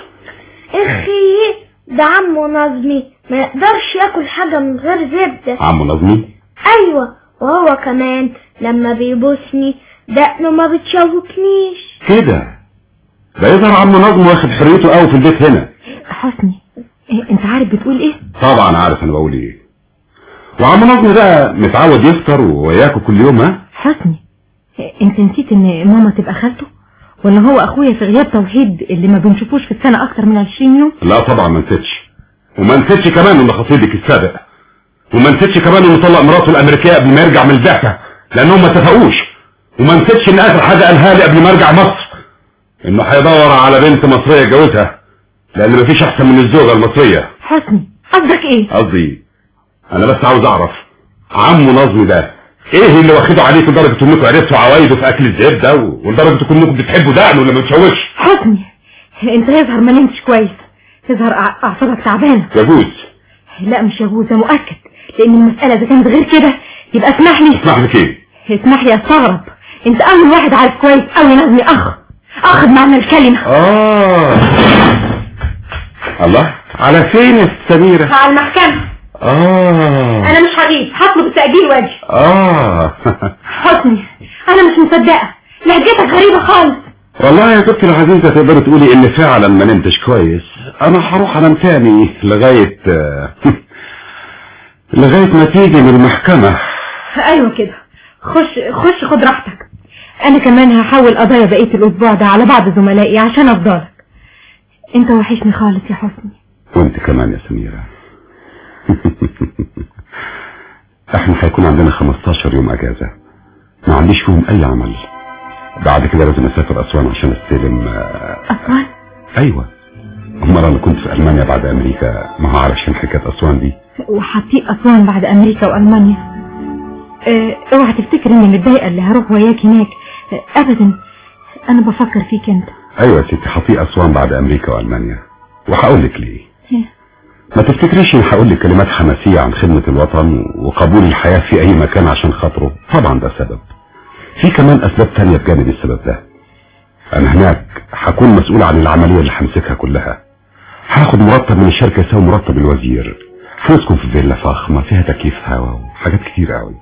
Speaker 5: اخي ده عمو نظمي ما يقدرش ياكل حاجة من غير زبدة
Speaker 2: عمو نظمي
Speaker 5: ايوه وهو كمان لما بيبوسني دقنه ما بتشوكنيش
Speaker 2: كده ده يظهر عمو نظم واخد حريته قوي في البيت هنا
Speaker 6: حسني إيه، انت عارف بتقول ايه
Speaker 2: طبعا عارف انا بقول ايه وعمو نظم ده متعود يفطر وياكل كل يوم ها
Speaker 6: حسني إيه، انت نسيت ان ماما تبقى خالته ولا هو اخويا في غياب توحيد اللي ما بنشوفوش في السنة اكتر من 20 يوم
Speaker 2: لا طبعا ما نسيتش وما نسيتش كمان ان خطيبك السابق وما نسيتش كمان انه طلق مراته الامريكيه قبل ما يرجع من البعثه لانهم ما اتفقوش وما نسيتش ان اخر حاجه قالها لي قبل ما ارجع مصر انه هيدور على بنت مصريه يتجوزها لان مفيش احسن من الزوجه المصريه
Speaker 6: حسني قصدك ايه
Speaker 2: قصدي انا بس عاوز اعرف عمو نظمي ده ايه اللي واخده عليكم لدرجه انكم عرفتوا عوايده في اكل الزبده ولدرجه انكم بتحبوا دقنه ولا ما بتشوش
Speaker 6: حسني انت يظهر ما نمتش كويس يظهر أع- اعصابك تعبانه
Speaker 2: يجوز
Speaker 6: لا مش يجوز ده مؤكد لان المسألة اذا كانت غير كده يبقى اسمح لي
Speaker 2: اسمح لك ايه
Speaker 6: اسمح لي استغرب انت اول واحد عارف كويس قوي نظمي اخ اخذ معنى الكلمة
Speaker 2: اه الله على فين يا سميرة
Speaker 6: على المحكمة
Speaker 2: اه
Speaker 6: انا مش هغيب هطلب التأجيل واجي
Speaker 2: اه
Speaker 6: حسني انا مش مصدقة لهجتك غريبة خالص
Speaker 2: والله يا دكتور العزيزة تقدر تقولي ان فعلا ما نمتش كويس انا هروح انام تاني لغاية لغاية ما تيجي من المحكمة
Speaker 6: ايوه كده خش خش خد راحتك انا كمان هحاول قضايا بقية الاسبوع ده على بعض زملائي عشان افضلك انت وحشني خالص يا حسني
Speaker 2: وانت كمان يا سميرة احنا هيكون عندنا 15 يوم اجازة ما عنديش فيهم اي عمل بعد كده لازم اسافر اسوان عشان استلم آه،
Speaker 6: اسوان
Speaker 2: ايوه امال انا كنت في المانيا بعد امريكا ما هو علشان حكايه اسوان دي
Speaker 6: وحطيت اسوان بعد امريكا والمانيا اه، اوعى تفتكر اني متضايقه اللي هروح وياك هناك اه، ابدا انا بفكر فيك انت
Speaker 2: ايوه يا ستي حطي اسوان بعد امريكا والمانيا وهقول لك ليه
Speaker 6: اه.
Speaker 2: ما تفتكريش ان هقول لك كلمات حماسيه عن خدمه الوطن وقبول الحياه في اي مكان عشان خاطره طبعا ده سبب في كمان اسباب تانية بجانب السبب ده انا هناك هكون مسؤول عن العمليه اللي همسكها كلها هاخد مرتب من الشركه يساوي مرتب الوزير هنسكن في فيلا فخمه فيها تكييف هواء وحاجات كتير قوي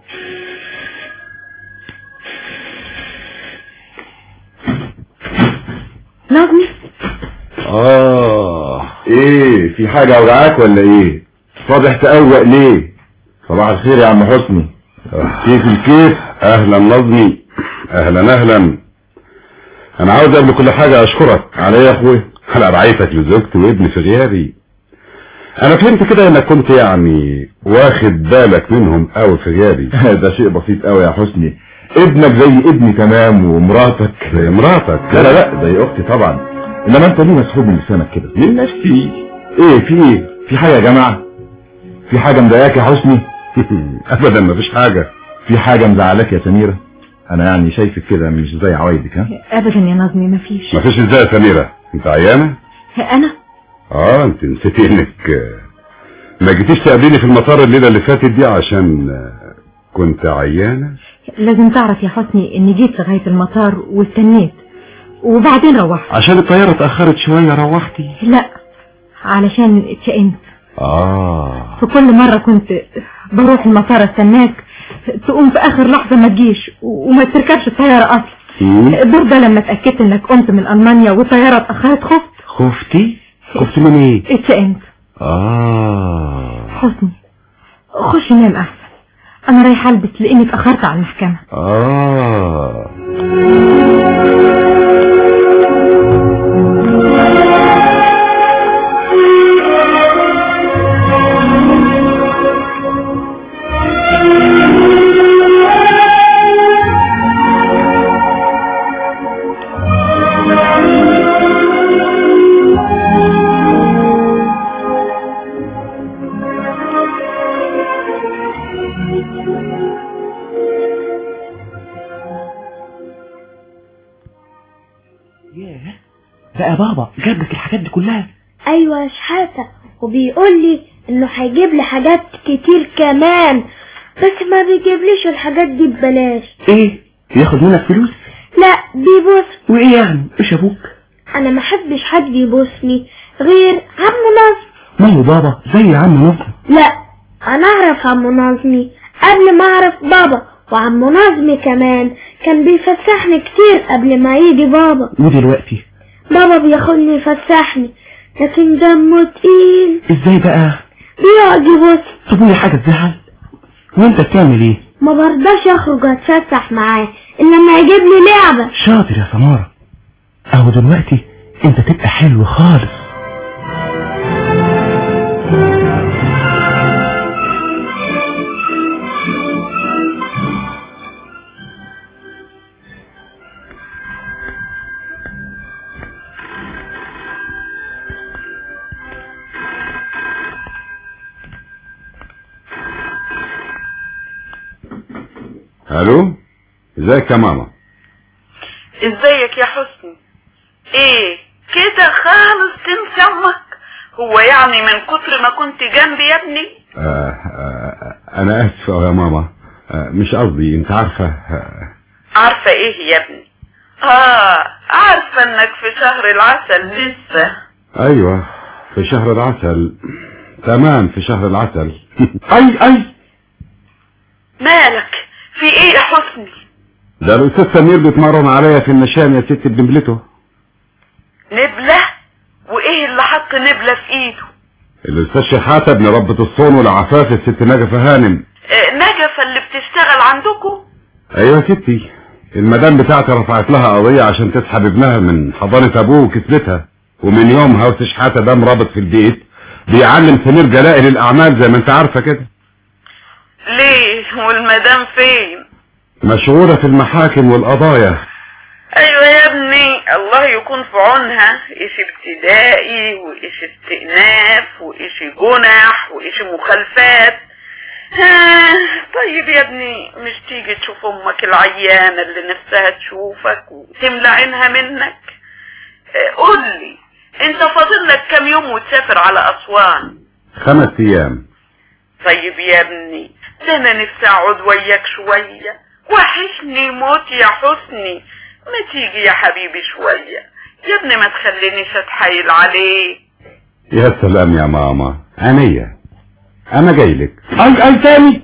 Speaker 6: نظمي
Speaker 2: اه
Speaker 3: ايه في حاجة وجعاك ولا ايه صابح تقوق ليه صباح الخير يا عم حسني كيف الكيف
Speaker 2: اهلا نظمي اهلا اهلا انا عاوز قبل كل حاجة اشكرك
Speaker 3: على ايه يا اخويا
Speaker 2: على رعايتك لزوجتي وابني في غيابي انا فهمت كده انك كنت يعني واخد بالك منهم قوي في غيابي
Speaker 3: ده شيء بسيط قوي يا حسني ابنك زي ابني تمام ومراتك
Speaker 2: زي مراتك
Speaker 3: لا لا لا زي اختي طبعا انما انت ليه مسحوب من لسانك كده
Speaker 2: من نفسي
Speaker 3: ايه في ايه في حاجة يا جماعة في حاجة مضايقاك يا حسني
Speaker 2: ابدا مفيش حاجة
Speaker 3: في حاجة مزعلاك يا سميرة انا يعني شايفك كده مش زي عوايدك ها
Speaker 6: ابدا يا نظمي مفيش
Speaker 2: مفيش ازاي يا سميرة انت عيانة
Speaker 6: انا
Speaker 2: اه انت نسيتي انك آه، ما جيتيش تقابليني في المطار الليلة اللي فاتت دي عشان آه، كنت عيانة
Speaker 6: لازم تعرف يا حسني اني جيت لغاية المطار واستنيت وبعدين روحت
Speaker 2: عشان الطيارة اتأخرت شوية روحتي
Speaker 6: لا علشان اتشقنت
Speaker 2: اه
Speaker 6: في كل مرة كنت بروح المطار استناك تقوم في اخر لحظة ما تجيش وما تركبش الطيارة اصلا
Speaker 2: مم.
Speaker 6: الدور ده لما اتأكدت انك قمت من المانيا والطيارة اتأخرت خفت
Speaker 2: خفتي خفت من ايه
Speaker 6: اتشقنت
Speaker 2: اه
Speaker 6: حسني خش نام احسن انا رايحة البس لاني اتأخرت على المحكمة
Speaker 2: اه
Speaker 10: بقى بابا جاب لك الحاجات دي كلها
Speaker 5: ايوه يا شحاتة وبيقول لي انه هيجيب لي حاجات كتير كمان بس ما بيجيبليش الحاجات دي ببلاش
Speaker 10: ايه ياخد منك فلوس
Speaker 5: لا بيبص
Speaker 10: وايه يعني ايش ابوك
Speaker 5: انا ما حدش حد يبوسني غير عم نظم
Speaker 10: ماله بابا زي عم نظم
Speaker 5: لا انا اعرف عم نظمي قبل ما اعرف بابا وعم نظمي كمان كان بيفسحني كتير قبل ما يجي بابا
Speaker 10: ودلوقتي
Speaker 5: بابا بياخدني يفسحني لكن دمه تقيل
Speaker 10: ازاي بقى
Speaker 5: بيقعد يبص
Speaker 10: طب ودي حاجه تزعل وانت بتعمل ايه
Speaker 5: ما برضاش اخرج اتفسح معاه الا لما يجيب لي لعبة
Speaker 10: شاطر يا سمارة اهو دلوقتي انت تبقى حلو خالص
Speaker 2: الو ازيك يا ماما
Speaker 8: ازيك يا حسني ايه كده خالص تنسى امك هو يعني من كتر ما كنت جنبي يا ابني
Speaker 2: آه آه انا اسف أوي يا ماما آه مش قصدي انت عارفة آه
Speaker 8: عارفة ايه يا ابني اه عارفة انك في شهر العسل لسه
Speaker 2: ايوه في شهر العسل تمام في شهر العسل
Speaker 10: اي اي
Speaker 8: مالك في ايه يا حسني
Speaker 2: ده الاستاذ سمير بيتمرن عليا في النشان يا ست بنبلته
Speaker 8: نبلة وايه اللي حط نبلة في ايده
Speaker 2: الاستاذ شحاتة ابن ربة الصون والعفاف الست نجفة هانم
Speaker 8: آه نجفة اللي بتشتغل عندكم
Speaker 2: ايوه يا ستي المدام بتاعتي رفعت لها قضية عشان تسحب ابنها من حضانة ابوه وكسبتها ومن يومها واستاذ شحاتة ده مرابط في البيت بيعلم سمير جلائل الاعمال زي ما انت عارفة كده
Speaker 8: ليه والمدام فين
Speaker 2: مشغولة في المحاكم والقضايا
Speaker 8: ايوه يا ابني الله يكون في عونها ايش ابتدائي وايش استئناف وايش جنح وايش مخالفات ها طيب يا ابني مش تيجي تشوف امك العيانة اللي نفسها تشوفك وتملى عينها منك اه، قول لي انت فاضل لك كام يوم وتسافر على اسوان
Speaker 2: خمس ايام
Speaker 8: طيب يا ابني ده انا نفسي اقعد وياك شوية وحشني موت يا حسني ما تيجي يا حبيبي شوية يا ابني ما تخلينيش اتحايل عليك
Speaker 2: يا سلام يا ماما عينيا انا جاي لك
Speaker 10: اي اي تاني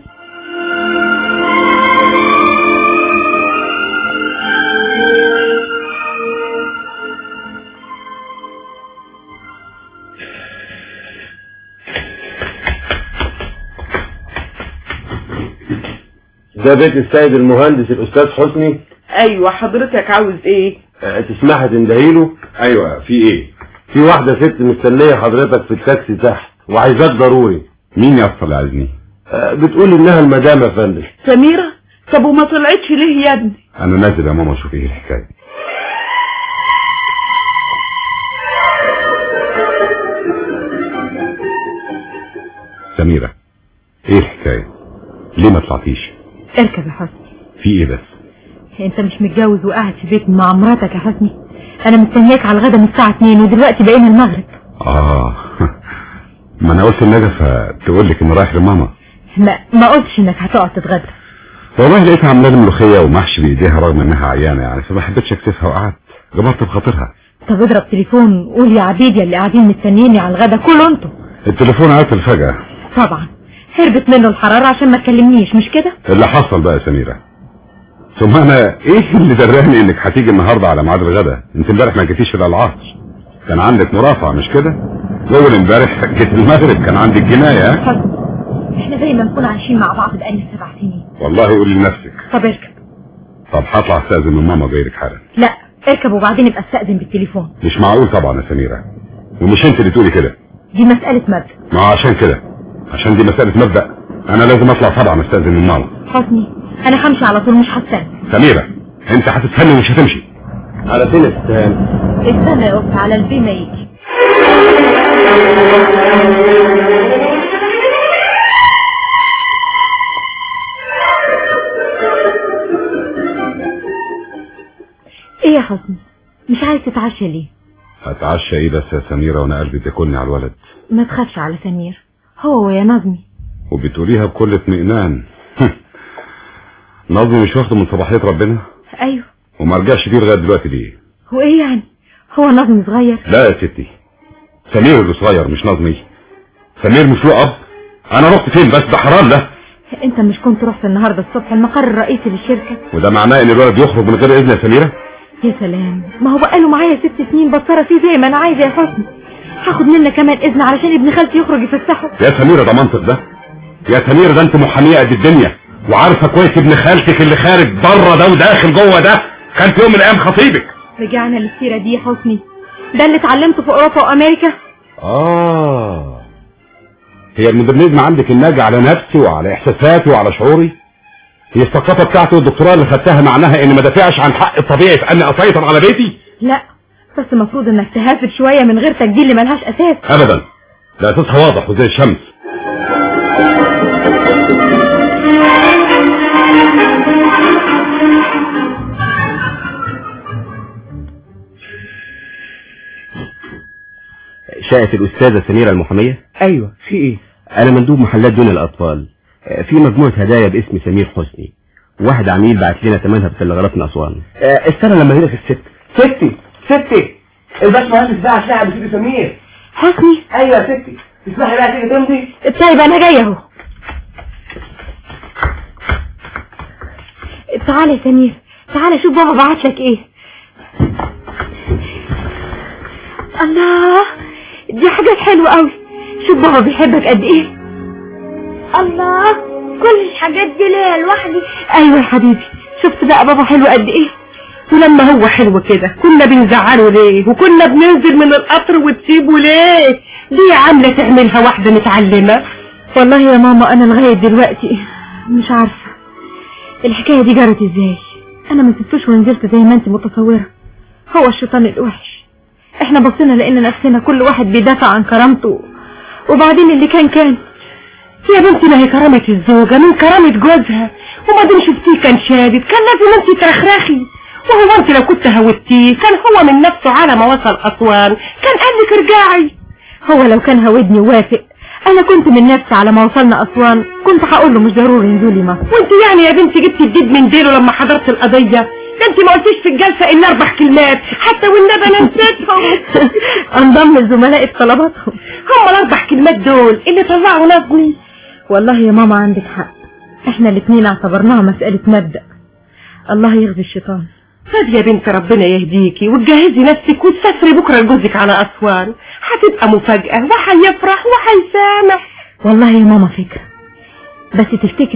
Speaker 11: ده بيت السيد المهندس الاستاذ حسني
Speaker 8: ايوه حضرتك عاوز ايه
Speaker 11: أه، تسمح تندهيله
Speaker 2: ايوه في ايه
Speaker 11: في واحدة ست مستنية حضرتك في التاكسي تحت وعايزاك ضروري
Speaker 2: مين يا اسطى اللي عايزني
Speaker 11: أه، بتقول انها المدام يا فندم
Speaker 8: سميرة طب وما طلعتش ليه يا ابني
Speaker 2: انا نازل يا ماما اشوف ايه الحكايه سميرة ايه الحكاية ليه ما طلعتيش
Speaker 6: اركب يا حسني
Speaker 2: في ايه بس
Speaker 6: انت مش متجوز وقاعد في بيت مع مراتك يا حسني انا مستنياك على الغدا من الساعة 2 ودلوقتي بقينا المغرب
Speaker 2: اه ما انا قلت النجفة تقول لك اني رايح لماما
Speaker 6: ما, ما قلتش انك هتقعد تتغدى
Speaker 2: والله لقيتها عامله لي ملوخيه ومحشي بايديها رغم انها عيانه يعني فما حبيتش اكسفها وقعدت جبرت بخاطرها
Speaker 6: طب اضرب تليفون وقول يا عبيد يا اللي قاعدين مستنيني على الغدا كله انتوا
Speaker 2: التليفون عطل فجاه
Speaker 6: طبعا هربت منه الحرارة عشان ما تكلمنيش مش كده
Speaker 2: اللي حصل بقى يا سميره ثم انا ايه اللي دراني انك هتيجي النهارده على ميعاد الغدا انت امبارح ما جيتيش الا العصر كان عندك مرافعه مش كده واول امبارح جيت المغرب كان عندك جنايه ها؟
Speaker 6: حسن احنا زي ما نكون عايشين مع بعض بقالنا سبع سنين
Speaker 2: والله قولي لنفسك
Speaker 6: طب اركب
Speaker 2: طب هطلع استاذن من ماما جايلك حالا
Speaker 6: لا اركب وبعدين ابقى استأذن بالتليفون
Speaker 2: مش معقول طبعا يا سميره ومش انت اللي تقولي كده
Speaker 6: دي مسألة مبدأ
Speaker 2: ما هو عشان كده عشان دي مساله مبدا انا لازم اطلع طبعا استاذن من ماما
Speaker 6: حسني انا همشي على طول مش هستنى
Speaker 2: سميره انت هتستني ومش هتمشي
Speaker 11: على فين استهان
Speaker 6: استنى يا قط على البي ما يجي ايه يا حسني مش عايز تتعشى ليه
Speaker 2: هتعشى ايه بس يا سميره وانا قلبي بياكلني على الولد
Speaker 6: ما تخافش على سمير هو ويا نظمي
Speaker 2: وبتقوليها بكل اطمئنان نظمي مش واخده من صباحيه ربنا
Speaker 6: ايوه
Speaker 2: وما رجعش فيه لغايه دلوقتي ليه
Speaker 6: هو ايه يعني هو نظمي صغير
Speaker 2: لا يا ستي سمير اللي صغير مش نظمي سمير مش له اب انا رحت فين بس ده حرام ده
Speaker 6: انت مش كنت رحت النهارده الصبح المقر الرئيسي للشركة
Speaker 2: وده معناه ان الولد يخرج من غير اذن يا سميره
Speaker 6: يا سلام ما هو بقاله معايا ست سنين بتصرى فيه زي ما انا عايزه يا حسني هاخد منك كمان اذن علشان ابن خالتي يخرج يفسحه
Speaker 2: يا سميره ده منطق ده يا سميره ده انت محاميه قد الدنيا وعارفه كويس ابن خالتك اللي خارج بره ده وداخل جوه ده كان في يوم من الايام خطيبك
Speaker 6: رجعنا للسيرة دي يا حسني ده اللي اتعلمته في اوروبا وامريكا
Speaker 2: اه هي المودرنيزم عندك الناجي على نفسي وعلى احساساتي وعلى شعوري هي الثقافه بتاعتي والدكتوراه اللي خدتها معناها اني ما دافعش عن حق الطبيعي في اني اسيطر على بيتي
Speaker 6: لا بس المفروض انك تهافت شوية من غير تجديد اللي ملهاش اساس
Speaker 2: ابدا ده اساسها واضح وزي الشمس
Speaker 12: شاءت الأستاذة سميرة المحامية
Speaker 10: ايوه في ايه
Speaker 12: أنا مندوب محلات دون الأطفال في مجموعة هدايا باسم سمير حسني واحد عميل بعت لنا ثمنها بتلغرات من أسوان
Speaker 10: آه استنى لما يجيلك الست ستي ستي الباشمهندس ده عشان ابو سيدي سمير
Speaker 6: حسني
Speaker 10: ايوه يا ستي تسمحي بقى تيجي تمضي
Speaker 6: طيب انا جايه اهو تعالى يا سمير تعالى شوف بابا بعت لك ايه الله دي حاجات حلوة قوي شوف بابا بيحبك قد ايه
Speaker 5: الله كل الحاجات دي ليا لوحدي
Speaker 6: ايوه يا حبيبي شفت بقى بابا حلو قد ايه
Speaker 7: ولما هو حلو كده كنا بنزعله ليه وكنا بننزل من القطر وتسيبه ليه دي عاملة تعملها واحدة متعلمة
Speaker 6: والله يا ماما انا لغاية دلوقتي مش عارفة الحكاية دي جرت ازاي انا ما سبتوش ونزلت زي ما انت متصورة هو الشيطان الوحش احنا بصينا لقينا نفسنا كل واحد بيدافع عن كرامته وبعدين اللي كان كان
Speaker 7: يا بنتي ما هي كرامة الزوجة من كرامة جوزها وما دام شفتيه كان شادد كان لازم انت ترخرخي وهو انت لو كنت هودتيه كان هو من نفسه على ما وصل اسوان كان قال لك ارجعي
Speaker 6: هو لو كان هودني ووافق انا كنت من نفسي على ما وصلنا اسوان كنت هقول له مش ضروري نزولي مصر
Speaker 7: وانت يعني يا بنتي جبتي الديب من ديله لما حضرت القضية ده انت ما قلتيش في الجلسة الا اربع كلمات حتى والنبي انا نسيتهم
Speaker 6: انضم لزملائي في طلباتهم
Speaker 7: هم الاربع كلمات دول اللي طلعوا نظمي
Speaker 6: والله يا ماما عندك حق احنا الاثنين اعتبرناها مسألة مبدأ الله يغزي الشيطان
Speaker 7: طب يا بنت ربنا يهديكي وتجهزي نفسك وتسافري بكرة لجوزك على أسوان هتبقى مفاجأة وهيفرح وهيسامح
Speaker 6: والله يا ماما فكرة بس تفتكري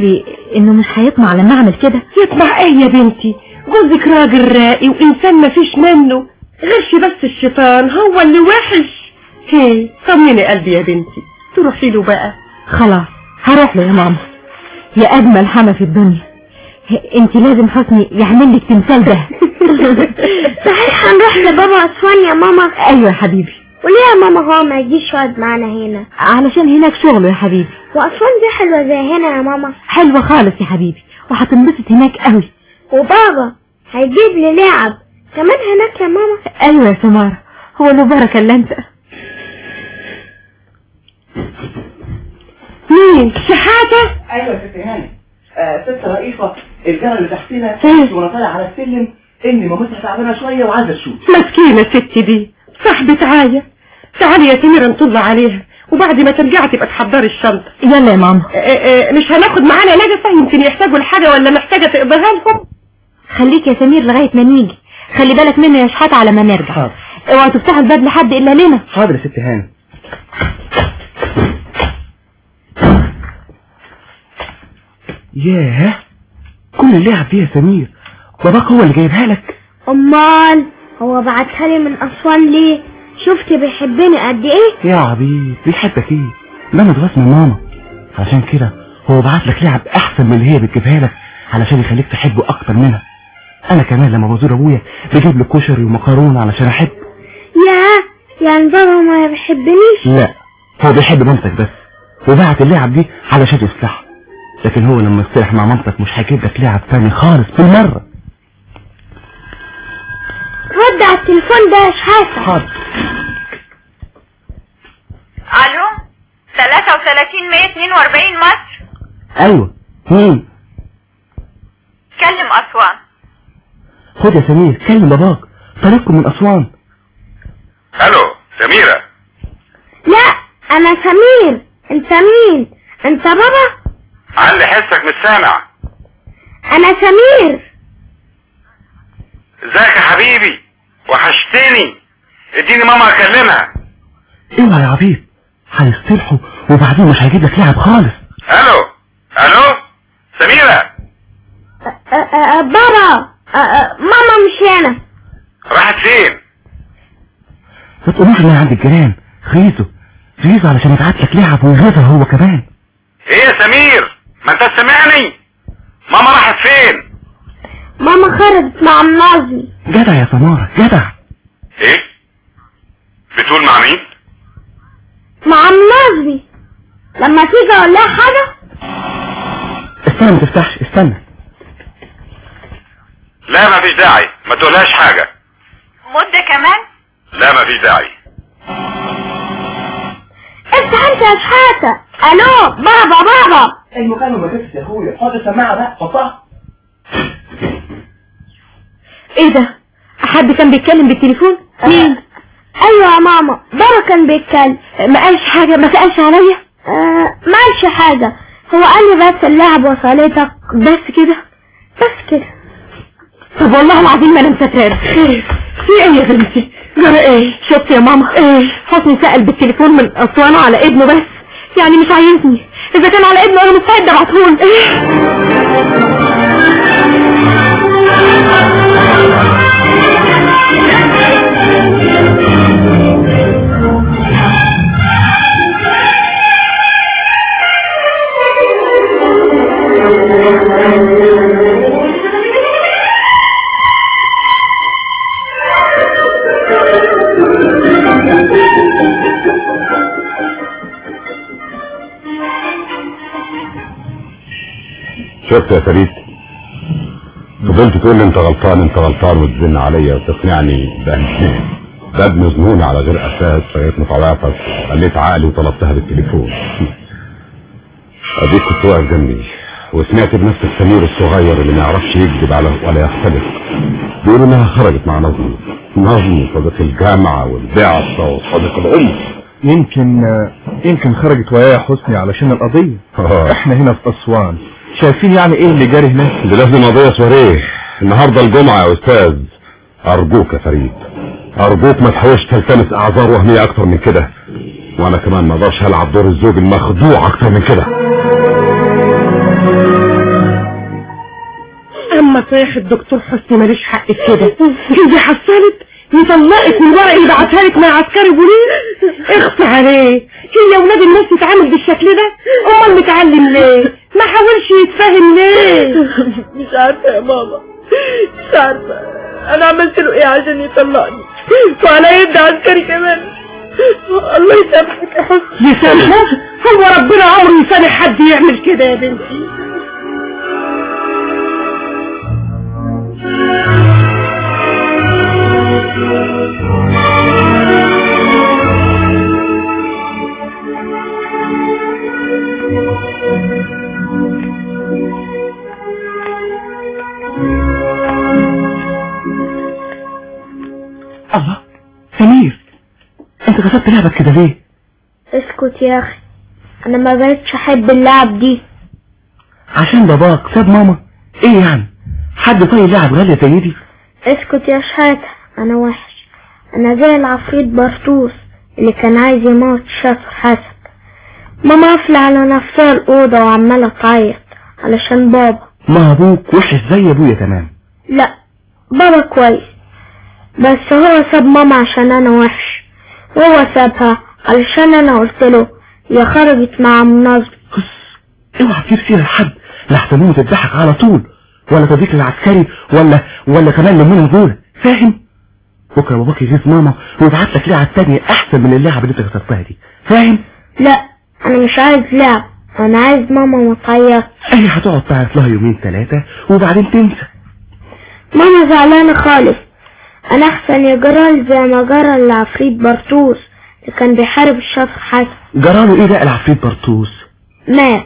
Speaker 6: انه مش هيطمع لما اعمل كده
Speaker 7: يطمع ايه يا بنتي جوزك راجل راقي وانسان مفيش منه غش بس الشيطان هو اللي وحش هي طمني قلبي يا بنتي تروحي له بقى
Speaker 6: خلاص هروح له يا ماما يا اجمل حما في الدنيا انت لازم حسني يعمل لك تمثال ده
Speaker 5: صحيح هنروح لبابا أسوان يا ماما
Speaker 6: ايوه يا حبيبي
Speaker 5: وليه يا ماما هو ما يجيش يقعد معانا هنا
Speaker 6: علشان هناك شغله يا حبيبي
Speaker 5: وأسوان دي حلوة زي هنا يا ماما
Speaker 6: حلوة خالص يا حبيبي وهتنبسط هناك قوي
Speaker 5: وبابا هيجيب لي لعب كمان هناك يا ماما
Speaker 6: ايوه يا سمارة هو له بركة الا انت
Speaker 7: مين شحاتة
Speaker 10: ايوه يا ست هاني آه ست رئيفة الجارة اللي تحتنا
Speaker 7: إيه؟
Speaker 10: وانا طالع على السلم ان مامتها تعبانة شوية وعايزة تشوف
Speaker 7: مسكينة ستي دي صاحبة عاية تعالي يا سميرة نطل عليها وبعد ما ترجعي تبقى تحضري الشنطة
Speaker 6: يلا يا ماما
Speaker 7: آه، آه، مش هناخد معانا نجفة يمكن يحتاجوا لحاجة ولا محتاجة تقضيها لهم
Speaker 6: خليك يا سمير لغاية ما نيجي خلي بالك منه يا شحات على ما نرجع
Speaker 10: حاضر
Speaker 6: اوعوا تفتحوا الباب لحد الا لنا
Speaker 10: حاضر يا ست هاني ياه كل اللعب دي يا سمير باباك هو اللي جايبها لك
Speaker 5: أمال هو بعتها لي من أسوان ليه شفت بيحبني قد إيه
Speaker 10: يا عبيد بيحبك ايه ده متغاظ من ماما عشان كده هو بعت لك لعب احسن من اللي هي بتجيبها لك علشان يخليك تحبه اكتر منها انا كمان لما بزور ابويا بجيب له كشري ومكرونه علشان احب
Speaker 5: يا يعني بابا ما بيحبنيش
Speaker 10: لا هو بيحب مامتك بس وبعت اللعب دي علشان يصلحها لكن هو لما يصلح مع مامتك مش هيجيب لك لعب تاني خالص بالمره
Speaker 5: رد على التليفون ده يا شحاتة
Speaker 10: حاضر
Speaker 13: الو 33 142 مصر
Speaker 10: ايوه مين
Speaker 13: كلم اسوان
Speaker 10: خد يا سمير كلم باباك طريقكم من اسوان
Speaker 1: الو سميرة
Speaker 5: لا أنا سمير أنت مين أنت بابا
Speaker 1: علي حسك مش سامع
Speaker 5: أنا سمير
Speaker 1: ازيك يا حبيبي وحشتني اديني ماما اكلمها
Speaker 10: اوعى يا عبيد هيصطلحوا وبعدين مش هيجيب لك لعب خالص
Speaker 1: الو الو سميرة
Speaker 5: أ- أ- أ- بابا أ- أ- ماما مش هنا
Speaker 1: راحت فين
Speaker 10: ما تقولوش ان هي عند الجيران غيظه غيظه علشان يبعت لك لعب ويغيظها هو كمان
Speaker 1: ايه يا سمير ما انت سامعني ماما راحت فين
Speaker 5: ماما خرجت مع الناظي
Speaker 10: جدع يا سمارة جدع
Speaker 1: ايه بتقول مع مين
Speaker 5: مع الناظي لما تيجي اقول لها حاجة
Speaker 10: استنى ما تفتحش استنى
Speaker 1: لا ما فيش داعي ما تقولهاش حاجة
Speaker 13: مدة كمان
Speaker 1: لا ما فيش داعي
Speaker 5: افتح انت يا شحاتة الو بابا بابا
Speaker 10: المكالمة ما جبتش يا اخويا حط السماعة بقى حطها
Speaker 6: ايه ده حد كان بيتكلم بالتليفون مين
Speaker 5: ايوه يا ماما بابا كان بيتكلم
Speaker 6: ما قالش حاجة ما سألش عليا
Speaker 5: آه ما قالش حاجة هو قال لي بس اللعب وصلتك
Speaker 6: بس كده
Speaker 5: بس كده
Speaker 6: طب والله العظيم ما انا مسافرة خير في ايه يا بنتي جرى ايه شفت يا ماما ايه حسني سأل بالتليفون من اسوان على ابنه بس يعني مش عايزني اذا كان على ابنه انا مستعد ابعتهولك
Speaker 2: شفت يا فريد فضلت تقول لي انت غلطان انت غلطان وتزن عليا وتقنعني بان باب مظنون على غير اساس فجيت مطلعتك خليت عقلي وطلبتها بالتليفون اديك كنت واقف جنبي وسمعت بنفسك سمير الصغير اللي ما يعرفش يكذب على ولا يختلف بيقولوا انها خرجت مع نظمي نظمي صديق الجامعة والبعثة وصديق الأم
Speaker 3: يمكن يمكن خرجت ويايا حسني علشان القضية
Speaker 2: آه.
Speaker 3: احنا هنا في اسوان شايفين يعني ايه اللي جاري هناك
Speaker 2: دي لازم قضية سواريه النهاردة الجمعة يا أستاذ أرجوك يا فريد أرجوك ما تحاولش تلتمس أعذار وهمية أكتر من كده وأنا كمان ما أقدرش ألعب دور الزوج المخدوع أكتر من كده
Speaker 7: نصايح الدكتور حسني ماليش حق في كده هي حصلت يطلقك من الورق اللي بعتها لك مع عسكري بوليس اخفى عليه هي ولاد الناس تتعامل بالشكل ده امال متعلم ليه ما حاولش يتفاهم ليه
Speaker 8: مش عارفة يا ماما مش عارفة انا عملت له ايه عشان يطلقني وعلى يد عسكري كمان الله يسامحك يا حسن
Speaker 7: يسامحه هو ربنا عمره يسامح حد يعمل كده يا بنتي
Speaker 10: الله سمير انت غصبت لعبك كده ليه
Speaker 5: اسكت يا اخي انا ما بقتش احب اللعب دي
Speaker 10: عشان باباك ساب ماما ايه يعني حد طيب لعب غالية زي دي
Speaker 5: اسكت يا شحاتة انا وحش انا زي العفريت برطوس اللي كان عايز يموت شاطر حسن ماما قافلة على نفسها الأوضة وعمالة تعيط علشان بابا
Speaker 10: ما ابوك وحش زي ابويا تمام
Speaker 5: لا بابا كويس بس هو ساب ماما عشان انا وحش وهو سابها علشان انا قلت له يا خرجت مع منظم
Speaker 10: اوعى تجيب سيرة لحد لحسن امه تضحك على طول ولا تضيق للعسكري ولا ولا كمان لمنا دول فاهم بكره باباك يجيب ماما ويبعت لك لعب تانية احسن من اللعب اللي انت خسرتها دي فاهم
Speaker 5: لا انا مش عايز لعب انا عايز ماما ما تعيط
Speaker 10: اهي هتقعد تعيط لها يومين ثلاثة وبعدين تنسى
Speaker 5: ماما زعلانة خالص انا احسن يا جرال زي ما جرى العفريت برطوس اللي كان بيحارب الشاطر حسن
Speaker 10: جراله ايه بقى العفريت برطوس
Speaker 5: مات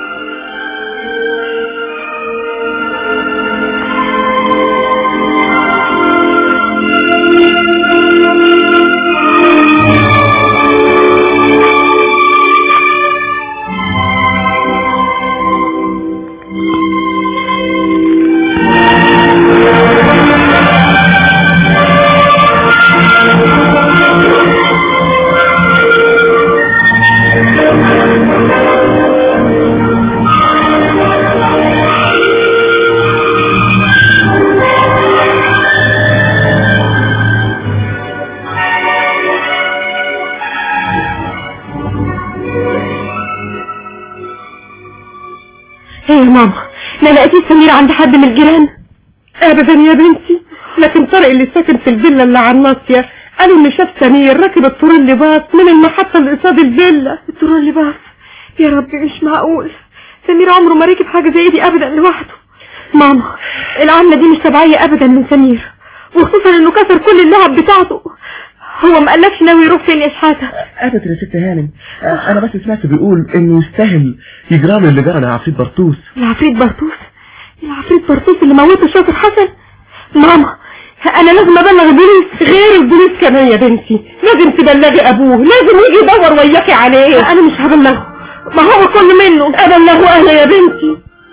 Speaker 7: ايه يا ماما ما لقيتيش سمير عند حد من الجيران ابدا يا بنتي لكن طارق اللي ساكن في الفيلا اللي على الناصية قال ان شاف سمير راكب الطور اللي باص من المحطة اللي قصاد الفيلا
Speaker 6: الطور اللي باص يا ربي مش معقول سمير عمره ما ركب حاجة زي دي ابدا لوحده ماما العملة دي مش تبعية ابدا من سمير وخصوصا انه كسر كل اللعب بتاعته هو ما قالكش ناوي يروح فين يا شحاتة
Speaker 10: ابدا يا ست هانم آه، انا بس سمعت بيقول انه يستاهل يجرى اللي جرى لعفريت برطوس
Speaker 6: العفريت برطوس العفريت برطوس اللي موته الشاطر حسن ماما انا لازم ابلغ البوليس
Speaker 7: غير البوليس كمان يا بنتي لازم تبلغي ابوه لازم يجي يدور وياكي عليه
Speaker 6: انا مش هبلغه ما هو كل منه
Speaker 7: ابلغه انا يا بنتي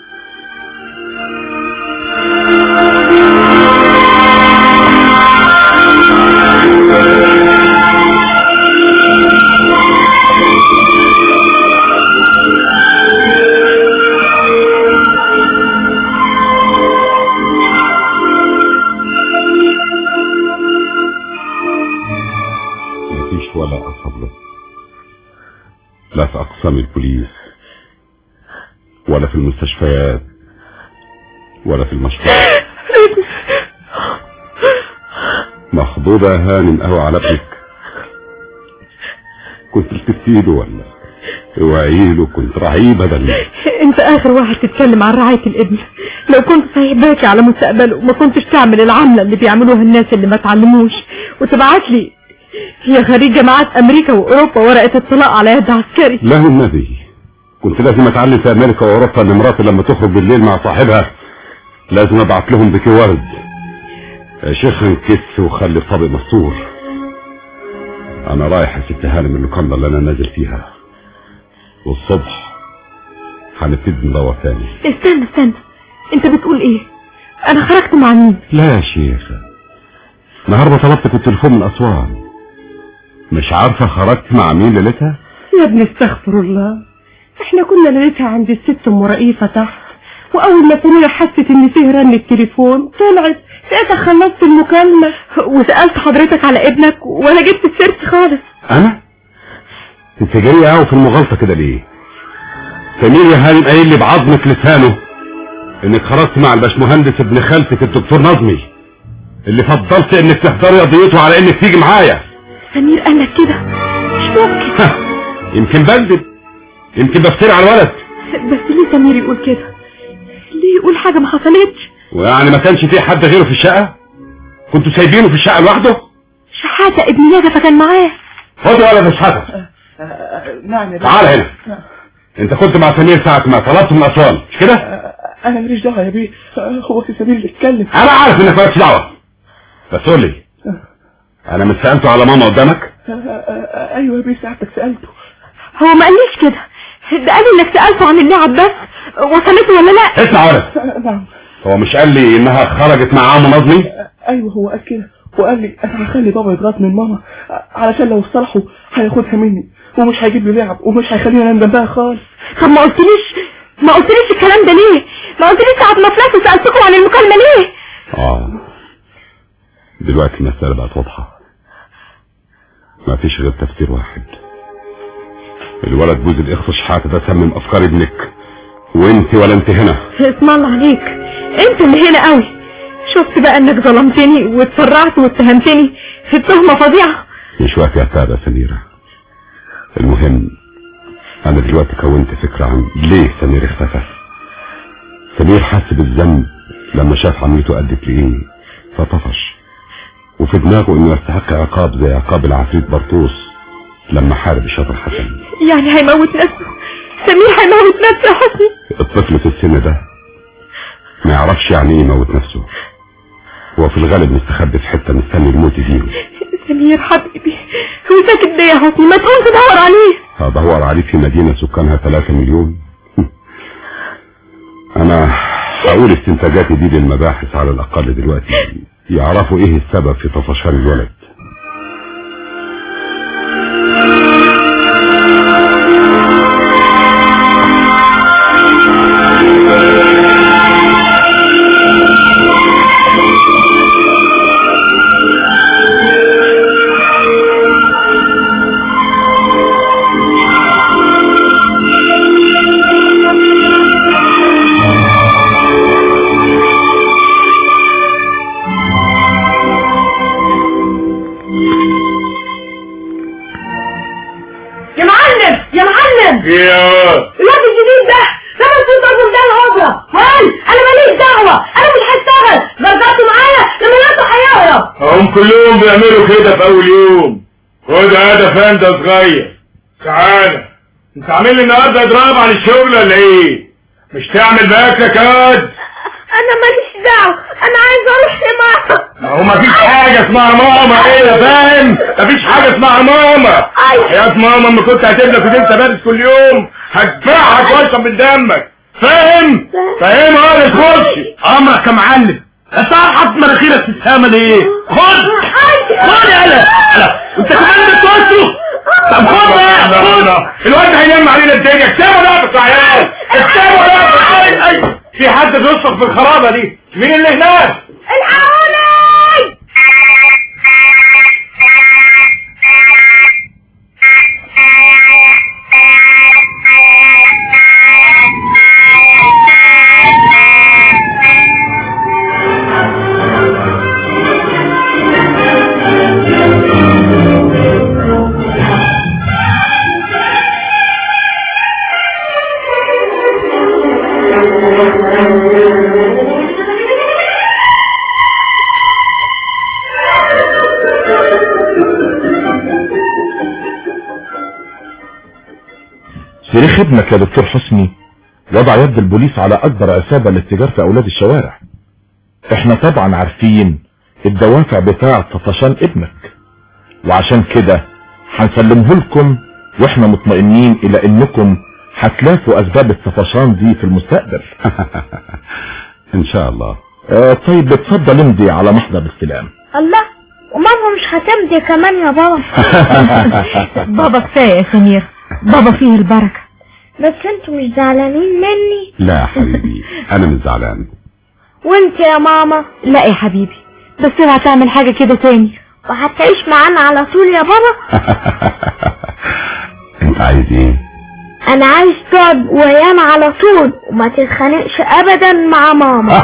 Speaker 2: مفيش ولا أثر له لا في أقسام البوليس ولا في المستشفيات ولا في المشفى مخضوضة يا هانم قوي على ابنك كنت بتفتيله ولا اوعيله كنت رهيب بدل
Speaker 6: انت اخر واحد تتكلم عن رعاية الابن لو كنت صحيح باكي على مستقبله ما كنتش تعمل العملة اللي بيعملوها الناس اللي ما تعلموش وتبعت لي يا خريج جامعات امريكا واوروبا ورقة اطلاق على يد عسكري
Speaker 2: لا النبي كنت لازم اتعلم في امريكا واوروبا ان مراتي لما تخرج بالليل مع صاحبها لازم ابعت لهم بكي ورد يا شيخ انكس وخلي الطابق مستور انا رايح يا ست هانم اللوكاندا اللي انا نازل فيها والصبح هنبتدي ندور تاني
Speaker 6: استنى استنى انت بتقول ايه انا خرجت مع مين
Speaker 2: لا يا شيخ النهارده طلبتك التليفون من اسوان مش عارفه خرجت مع مين ليلتها
Speaker 7: يا ابني استغفر الله احنا كنا ليلتها عند الست ام رئيفة تحت واول ما سميرة حست ان فيه رن التليفون طلعت ساعتها خلصت المكالمة
Speaker 6: وسألت حضرتك على ابنك ولا جبت السيرت خالص
Speaker 2: انا انت جايه قوي في المغالطه كده ليه سمير يا هانم قايل لي بعظمك لسانه انك خرجت مع الباشمهندس ابن خالتك الدكتور نظمي اللي فضلت انك تحضري قضيته على انك تيجي معايا
Speaker 6: سمير قال لك كده مش ممكن
Speaker 2: يمكن بكذب يمكن بفتري على الولد
Speaker 6: بس ليه سمير يقول كده ليه يقول حاجة ما حصلتش
Speaker 2: ويعني ما كانش في حد غيره في الشقه كنتوا سايبينه في الشقه لوحده
Speaker 6: شحاتة ابن نجفة كان معاه
Speaker 2: خد ولد شحاته
Speaker 4: نعم يا
Speaker 2: تعال هنا انت كنت مع سمير ساعة ما طلبت من اسوان مش كده
Speaker 4: انا ماليش دعوه يا بيه هو في سبيل اللي اتكلم
Speaker 2: انا عارف انك مالكش دعوه بس قول لي انا مش سالته على ماما قدامك
Speaker 4: ايوه يا بيه ساعتك سالته
Speaker 6: هو ما قاليش كده ده قال انك سألته عن اللعب بس وصلته ولا لا
Speaker 2: اسمع ولد
Speaker 4: نعم
Speaker 2: هو مش قال لي انها خرجت مع عم نظمي
Speaker 4: ايوه هو قال كده وقال لي انا هخلي بابا يضغط من ماما علشان لو اصطلحوا هياخدها مني ومش هيجيب لي لعب ومش هيخليني انام جنبها خالص
Speaker 6: طب ما قلتليش ما قلتليش الكلام ده ليه ما قلتليش ساعة ما طلعت سألتكم عن المكالمة ليه
Speaker 2: اه دلوقتي المسألة بقت واضحة ما فيش غير تفسير واحد الولد بوز الاخ شحاتة ده سمم افكار ابنك وانت ولا انت هنا
Speaker 6: اسم الله عليك انت اللي هنا قوي شفت بقى انك ظلمتني واتسرعت واتهمتني في التهمة فظيعة
Speaker 2: مش وقت يا يا سميرة المهم انا دلوقتي كونت فكرة عن ليه سمير اختفى سمير حس بالذنب لما شاف عملته ادت لايه فطفش وفي دماغه انه يستحق عقاب زي عقاب العفريت برطوس لما حارب الشاطر حسن
Speaker 6: يعني هيموت نفسه سمير هيموت نفسه يا حسني
Speaker 2: الطفل في السن ده ما يعرفش يعني ايه يموت نفسه هو في الغالب مستخبي في حته مستني الموت يجيله
Speaker 6: سمير حبيبي هو ساكت ليه يا حسني ما تقوم تدور عليه
Speaker 2: هدور عليه في مدينة سكانها 3 مليون انا هقول استنتاجاتي دي للمباحث على الاقل دلوقتي يعرفوا ايه السبب في طفشان الولد
Speaker 7: يا معلم يا معلم
Speaker 1: يا
Speaker 7: الواد الجديد ده لما كنت اقول ده الهجرة قال انا ماليش دعوة انا مش هشتغل رجعته معايا لما لقيته هيهرب
Speaker 1: هم كلهم بيعملوا كده في اول يوم خد هذا فاندا صغير تعالى انت عامل لي النهارده اضراب عن الشغل ولا ايه مش تعمل باكلك ياد
Speaker 5: انا ماليش دعوة انا عايز اروح لماما
Speaker 1: ما هو مفيش حاجة اسمها ماما ايه يا فاهم مفيش حاجة اسمها ماما يا ماما اما كنت هتبلك وانت بارد كل يوم هتبعك واشرب من دمك فاهم فاهم هذا تخش امرك يا معلم انت حاطط مناخيرك في السما ليه خد خد يالا انت كمان بتوصل طب خد بقى خد الواد هينام علينا الدنيا اكتبوا ده بس عيال اكتبوا ده بس عيال في حد بيصرخ في الخرابه دي مين اللي هناك
Speaker 5: الحقوني
Speaker 3: شريك ابنك يا دكتور حسني وضع يد البوليس على اكبر عصابة للتجار في اولاد الشوارع احنا طبعا عارفين الدوافع بتاع طفشان ابنك وعشان كده هنسلمه لكم واحنا مطمئنين الى انكم هتلاقوا اسباب الطفشان دي في المستقبل
Speaker 2: ان شاء الله
Speaker 3: آه طيب اتفضل امضي على محضر الاستلام
Speaker 5: الله وماما مش هتمضي كمان يا بابا
Speaker 6: بابا كفاية يا سمير بابا فيه البركة
Speaker 5: بس انتوا مش زعلانين مني
Speaker 2: لا يا حبيبي انا مش زعلان
Speaker 5: وانت يا ماما
Speaker 6: لا يا حبيبي بس اوعى تعمل حاجة كده تاني
Speaker 5: وهتعيش معانا على طول يا بابا
Speaker 2: انت عايز ايه
Speaker 5: انا عايز تقعد ويانا على طول وما تتخانقش ابدا مع ماما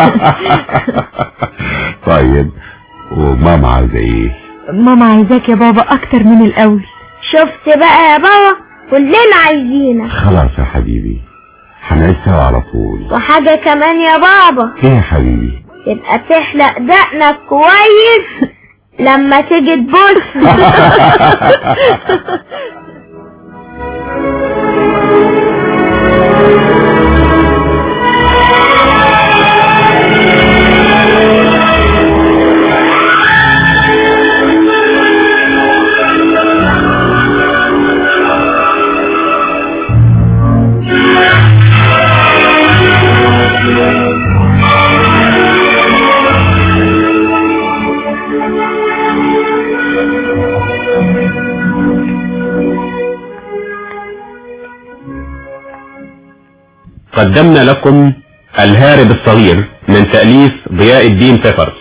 Speaker 2: طيب وماما عايزه ايه
Speaker 6: ماما عايزاك يا بابا اكتر من الاول
Speaker 5: شفت بقى يا بابا كلنا عايزينك
Speaker 2: خلاص يا حبيبي هنعيش سوا على طول
Speaker 5: وحاجة كمان يا بابا
Speaker 2: ايه يا حبيبي
Speaker 5: تبقى تحلق دقنك كويس لما تيجي تبص
Speaker 12: قدمنا لكم الهارب الصغير من تأليف ضياء الدين بيبرس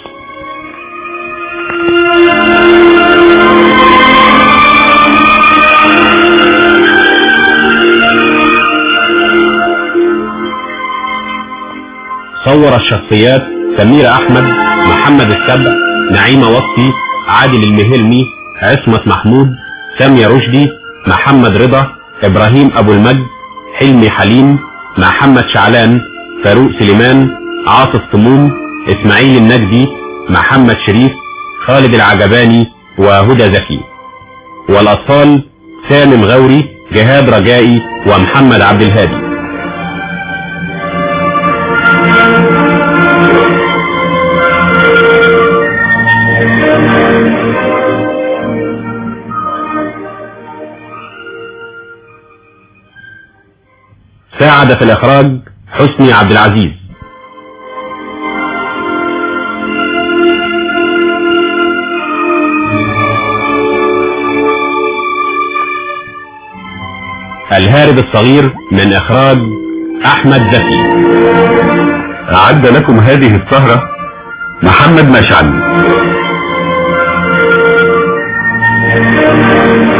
Speaker 12: صور الشخصيات سمير أحمد محمد السبع نعيمة وصفي عادل المهلمي عصمت محمود سامية رشدي محمد رضا إبراهيم أبو المجد حلمي حليم محمد شعلان فاروق سليمان عاطف طموم اسماعيل النجدي محمد شريف خالد العجباني وهدى زكي والأطفال سالم غوري جهاد رجائي ومحمد عبد الهادي ساعد في الإخراج حسني عبد العزيز الهارب الصغير من إخراج أحمد زكي
Speaker 2: أعد لكم هذه السهرة محمد مشعل